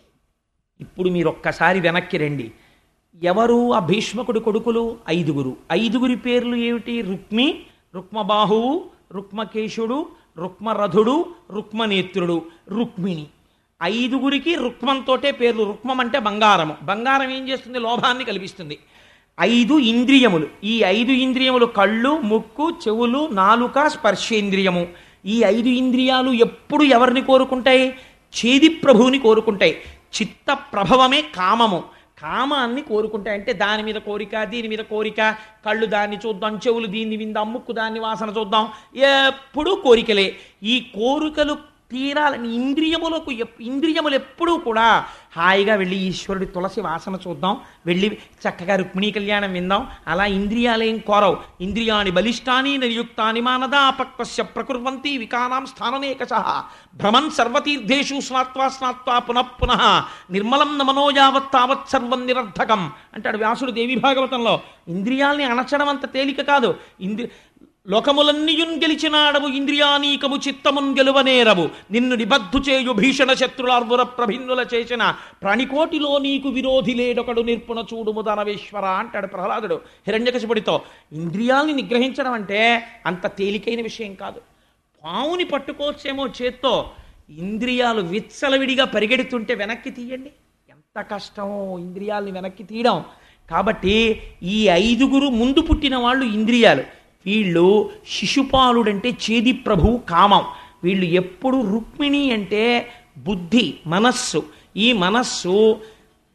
Speaker 1: ఇప్పుడు మీరు ఒక్కసారి వెనక్కి రండి ఎవరు ఆ భీష్మకుడి కొడుకులు ఐదుగురు ఐదుగురి పేర్లు ఏమిటి రుక్మి రుక్మబాహువు రుక్మకేశుడు రుక్మరథుడు రుక్మనేత్రుడు రుక్మిణి ఐదుగురికి రుక్మంతోటే పేర్లు రుక్మం అంటే బంగారము బంగారం ఏం చేస్తుంది లోభాన్ని కల్పిస్తుంది ఐదు ఇంద్రియములు ఈ ఐదు ఇంద్రియములు కళ్ళు ముక్కు చెవులు నాలుక స్పర్శేంద్రియము ఈ ఐదు ఇంద్రియాలు ఎప్పుడు ఎవరిని కోరుకుంటాయి చేది ప్రభువుని కోరుకుంటాయి చిత్త ప్రభవమే కామము కామాన్ని కోరుకుంటాయి అంటే దాని మీద కోరిక దీని మీద కోరిక కళ్ళు దాన్ని చూద్దాం చెవులు దీన్ని విందాం ముక్కు దాన్ని వాసన చూద్దాం ఎప్పుడూ కోరికలే ఈ కోరికలు తీరాలని ఇంద్రియములకు ఎప్- ఇంద్రియములు ఎప్పుడూ కూడా హాయిగా వెళ్ళి ఈశ్వరుడి తులసి వాసన చూద్దాం వెళ్ళి చక్కగా రుక్మిణీ కళ్యాణం విందాం అలా ఇంద్రియాలేం కోరవు ఇంద్రియాణి బలిష్టాని నిర్యుక్తాని మానదా అపక్వస్య ప్రకుర్వంతి వికానాం స్థాననేకశ భ్రమన్ సర్వతీర్థేషు స్నాత్వా స్నాత్వా పునః పునః నిర్మలం నమనో యావత్ తావత్ సర్వం నిరర్ధకం అంటాడు వ్యాసుడు దేవి భాగవతంలో ఇంద్రియాల్ని అణచడం అంత తేలిక కాదు ఇంద్రి లోకములన్నీయున్ గెలిచినాడవు ఇంద్రియానీకము చిత్తమున్ గెలువనేరవు నిన్ను నిబద్ధు చేయు భీషణ శత్రులార్వుర ప్రభిన్నుల చేసిన ప్రాణికోటిలో నీకు విరోధి లేడొకడు నిర్పుణ చూడుము దానవేశ్వర అంటాడు ప్రహ్లాదుడు హిరణ్యకశిపుడితో ఇంద్రియాల్ని నిగ్రహించడం అంటే అంత తేలికైన విషయం కాదు పావుని పట్టుకోవచ్చేమో చేత్తో ఇంద్రియాలు విచ్చలవిడిగా పరిగెడుతుంటే వెనక్కి తీయండి ఎంత కష్టమో ఇంద్రియాల్ని వెనక్కి తీయడం కాబట్టి ఈ ఐదుగురు ముందు పుట్టిన వాళ్ళు ఇంద్రియాలు వీళ్ళు శిశుపాలుడంటే చేది ప్రభువు కామం వీళ్ళు ఎప్పుడు రుక్మిణి అంటే బుద్ధి మనస్సు ఈ మనస్సు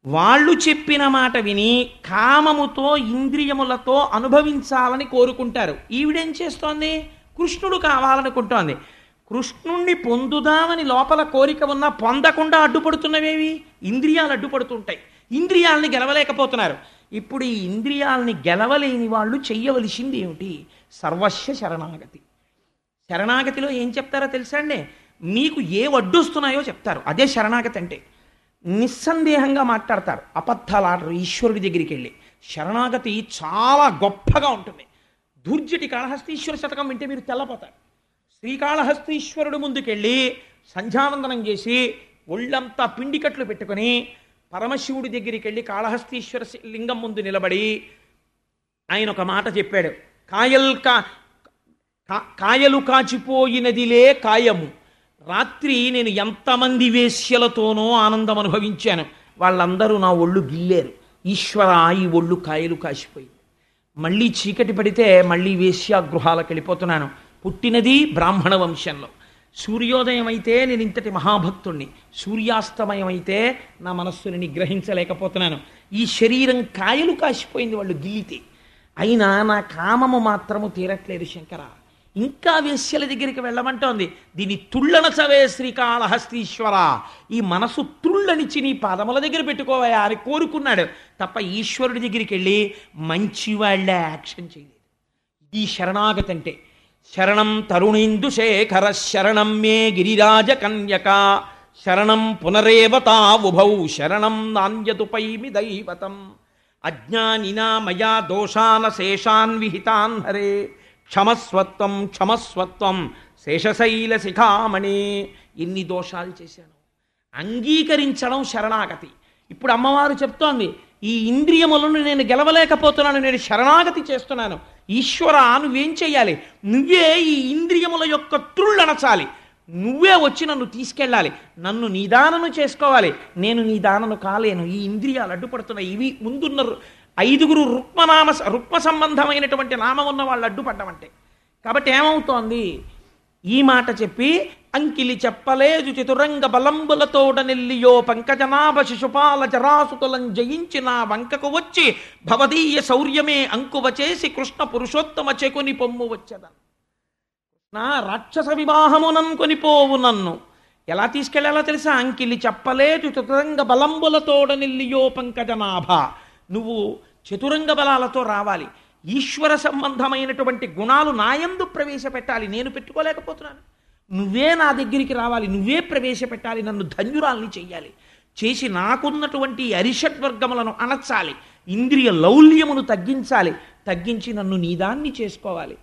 Speaker 1: వాళ్ళు చెప్పిన మాట విని కామముతో ఇంద్రియములతో అనుభవించాలని కోరుకుంటారు ఈవిడేం చేస్తోంది కృష్ణుడు కావాలనుకుంటోంది కృష్ణుణ్ణి పొందుదామని లోపల కోరిక ఉన్నా పొందకుండా అడ్డుపడుతున్నవేవి ఇంద్రియాలు అడ్డుపడుతుంటాయి ఇంద్రియాలని గెలవలేకపోతున్నారు ఇప్పుడు ఈ ఇంద్రియాలని గెలవలేని వాళ్ళు చెయ్యవలసింది ఏమిటి సర్వస్వ శరణాగతి శరణాగతిలో ఏం చెప్తారో తెలుసా అండి మీకు ఏ వడ్డొస్తున్నాయో చెప్తారు అదే శరణాగతి అంటే నిస్సందేహంగా మాట్లాడతారు అబద్ధాలు ఆడరు ఈశ్వరుడి దగ్గరికి వెళ్ళి శరణాగతి చాలా గొప్పగా ఉంటుంది దూర్జటి కాళహస్తీశ్వర శతకం వింటే మీరు తెల్లపోతారు శ్రీకాళహస్తీశ్వరుడు ముందుకెళ్ళి సంధ్యావందనం చేసి ఒళ్ళంతా పిండికట్లు పెట్టుకొని పరమశివుడి దగ్గరికి వెళ్ళి కాళహస్తీశ్వర శి- లింగం ముందు నిలబడి ఆయన ఒక మాట చెప్పాడు కాయల్ కా కా- కాయలు కాచిపోయినదిలే కాయము రాత్రి నేను ఎంతమంది వేశ్యలతోనో ఆనందం అనుభవించాను వాళ్ళందరూ నా ఒళ్ళు గిల్లేరు ఈశ్వర ఈ ఒళ్ళు కాయలు కాసిపోయింది మళ్ళీ చీకటి పడితే మళ్ళీ వేశ్యాగృహాలకు వెళ్ళిపోతున్నాను పుట్టినది బ్రాహ్మణ వంశంలో సూర్యోదయం అయితే నేను ఇంతటి మహాభక్తుణ్ణి సూర్యాస్తమయం అయితే నా మనస్సుని నిగ్రహించలేకపోతున్నాను ఈ శరీరం కాయలు కాసిపోయింది వాళ్ళు గిల్లితే అయినా నా కామము మాత్రము తీరట్లేదు శంకర ఇంకా వేశ్యల దగ్గరికి వెళ్ళమంటోంది దీని తుళ్ళనచవే శ్రీకాళహస్తీశ్వర ఈ మనసు తుళ్ళనిచ్చి నీ పాదముల దగ్గర పెట్టుకోవయా అని కోరుకున్నాడు తప్ప ఈశ్వరుడి దగ్గరికి వెళ్ళి మంచి వాళ్ళ యాక్షన్ చేయలేదు ఈ శరణాగతి అంటే శరణం తరుణేందు శేఖర శరణం మే గిరిరాజ కన్యక శరణం పునరేవతా ఉభౌ శరణం నాణ్యతుపైమి దైవతం అజ్ఞానినా మయా దోషాన శేషాన్ విహితాన్ హరే క్షమస్వత్వం క్షమస్వత్వం శేషశైల శిఖామణి ఎన్ని దోషాలు చేశాను అంగీకరించడం శరణాగతి ఇప్పుడు అమ్మవారు చెప్తోంది ఈ ఇంద్రియములను నేను గెలవలేకపోతున్నాను నేను శరణాగతి చేస్తున్నాను ఈశ్వర నువ్వేం చెయ్యాలి నువ్వే ఈ ఇంద్రియముల యొక్క త్రుళ్ళనచాలి నువ్వే వచ్చి నన్ను తీసుకెళ్ళాలి నన్ను నిదానను చేసుకోవాలి నేను నిదానను కాలేను ఈ ఇంద్రియాలు అడ్డుపడుతున్నాయి ఇవి ముందున్న రు- ఐదుగురు రుక్మనామ రుక్మ సంబంధమైనటువంటి నామం ఉన్న వాళ్ళు అడ్డుపడ్డమంటే కాబట్టి ఏమవుతోంది ఈ మాట చెప్పి అంకిలి చెప్పలేదు చతురంగ బలంబులతోడ నెల్లియో పంకజనాభ శిశుపాల జరాసుతులం జయించి నా వంకకు వచ్చి భవదీయ శౌర్యమే అంకువ చేసి కృష్ణ పురుషోత్తమ చెకుని పొమ్ము వచ్చదన్ నా రాక్షస వివాహమునం కొనిపోవు నన్ను ఎలా తీసుకెళ్లాలో తెలుసా అంకిలి చెప్పలేదు చతురంగ బలంబులతోడ నిల్లియో పంకజనాభ నువ్వు చతురంగ బలాలతో రావాలి ఈశ్వర సంబంధమైనటువంటి గుణాలు నాయందు ప్రవేశపెట్టాలి నేను పెట్టుకోలేకపోతున్నాను నువ్వే నా దగ్గరికి రావాలి నువ్వే ప్రవేశపెట్టాలి నన్ను ధన్యురాల్ని చెయ్యాలి చేసి నాకున్నటువంటి ఈ అరిషడ్వర్గములను అనచాలి ఇంద్రియ లౌల్యమును తగ్గించాలి తగ్గించి నన్ను నీదాన్ని చేసుకోవాలి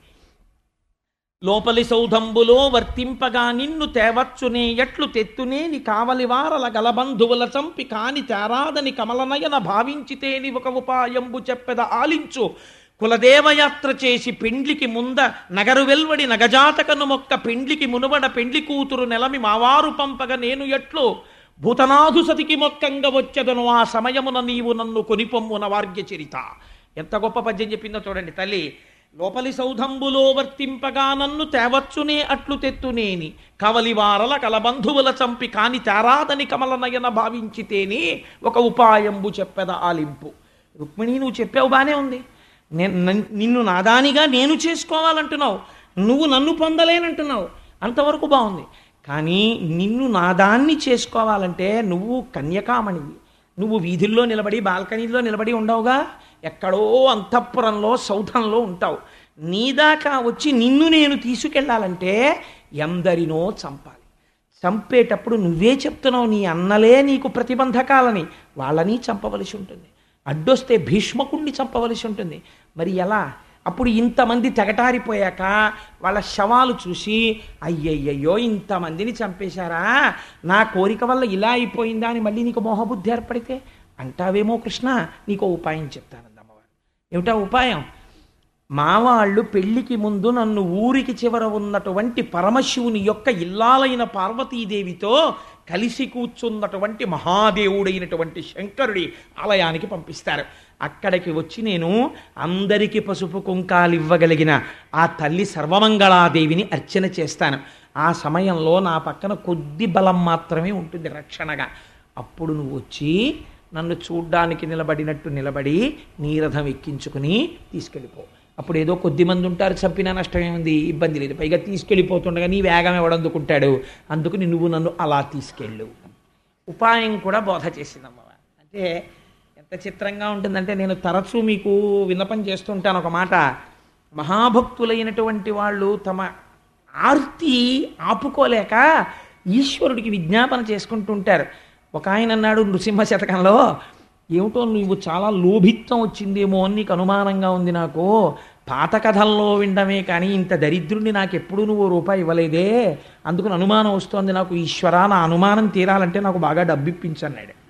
Speaker 1: లోపలి సౌధంబులో వర్తింపగా నిన్ను తేవచ్చునే ఎట్లు తెత్తునేని కావలి వారల గలబంధువుల చంపి కాని తేరాదని కమలనయన భావించితేని ఒక ఉపాయంబు చెప్పెద ఆలించు కులదేవయాత్ర చేసి పెండ్లికి ముంద నగరు వెల్వడి నగజాతకను మొక్క పెండ్లికి మునువడ పెండ్లి కూతురు నెలమి మావారు పంపగ నేను ఎట్లు భూతనాథు సతికి మొక్కంగా వచ్చెదను ఆ సమయమున నీవు నన్ను కొనిపొమ్మున వార్గ్య చరిత ఎంత గొప్ప పద్యం చెప్పిందో చూడండి తల్లి లోపలి సౌధంబులో వర్తింపగా నన్ను తేవచ్చునే అట్లు తెత్తునేని కవలివారల కలబంధువుల చంపి కాని చారాదని కమలనయన భావించితేని ఒక ఉపాయంబు చెప్పెద ఆలింపు రుక్మిణి నువ్వు చెప్పావు బానే ఉంది నేను నన్- నిన్ను నాదానిగా నేను చేసుకోవాలంటున్నావు నువ్వు నన్ను పొందలేనంటున్నావు అంతవరకు బాగుంది కానీ నిన్ను నాదాన్ని చేసుకోవాలంటే నువ్వు కన్యకామణివి నువ్వు వీధుల్లో నిలబడి బాల్కనీలో నిలబడి ఉండవుగా ఎక్కడో అంతఃపురంలో సౌధంలో ఉంటావు నీ దాకా వచ్చి నిన్ను నేను తీసుకెళ్ళాలంటే ఎందరినో చంపాలి చంపేటప్పుడు నువ్వే చెప్తున్నావు నీ అన్నలే నీకు ప్రతిబంధకాలని వాళ్ళని చంపవలసి ఉంటుంది అడ్డొస్తే భీష్మకుణ్ణి చంపవలసి ఉంటుంది మరి ఎలా అప్పుడు ఇంతమంది తెగటారిపోయాక వాళ్ళ శవాలు చూసి అయ్యయ్యయ్యో ఇంతమందిని చంపేశారా నా కోరిక వల్ల ఇలా అయిపోయిందా అని మళ్ళీ నీకు మోహబుద్ధి ఏర్పడితే అంటావేమో కృష్ణ నీకు ఉపాయం చెప్తానంది అమ్మవారు ఏమిటా ఉపాయం మా వాళ్ళు పెళ్లికి ముందు నన్ను ఊరికి చివర ఉన్నటువంటి పరమశివుని యొక్క ఇల్లాలైన పార్వతీదేవితో కలిసి కూర్చున్నటువంటి మహాదేవుడైనటువంటి శంకరుడి ఆలయానికి పంపిస్తారు అక్కడికి వచ్చి నేను అందరికీ పసుపు కుంకాలు ఇవ్వగలిగిన ఆ తల్లి సర్వమంగళాదేవిని అర్చన చేస్తాను ఆ సమయంలో నా పక్కన కొద్ది బలం మాత్రమే ఉంటుంది రక్షణగా అప్పుడు నువ్వు వచ్చి నన్ను చూడ్డానికి నిలబడినట్టు నిలబడి నీ రథం ఎక్కించుకుని తీసుకెళ్ళిపో అప్పుడు ఏదో కొద్ది మంది ఉంటారు చంపినా నష్టం ఏముంది ఇబ్బంది లేదు పైగా తీసుకెళ్ళిపోతుండగా నీ వేగం ఎవడందుకుంటాడు అందుకని నువ్వు నన్ను అలా తీసుకెళ్ళు ఉపాయం కూడా బోధ చేసింది అమ్మవారు అంటే ఎంత చిత్రంగా ఉంటుందంటే నేను తరచూ మీకు విన్నపం చేస్తుంటాను ఒక మాట మహాభక్తులైనటువంటి వాళ్ళు తమ ఆర్తి ఆపుకోలేక ఈశ్వరుడికి విజ్ఞాపన చేసుకుంటుంటారు ఒక ఆయన అన్నాడు నృసింహ శతకంలో ఏమిటో నువ్వు చాలా లోభిత్వం వచ్చిందేమో అని నీకు అనుమానంగా ఉంది నాకు పాత కథల్లో వినడమే కానీ ఇంత దరిద్రుడిని నాకు ఎప్పుడూ నువ్వు రూపాయి ఇవ్వలేదే అందుకని అనుమానం వస్తోంది నాకు ఈశ్వర నా అనుమానం తీరాలంటే నాకు బాగా డబ్బిప్పించన్నాడు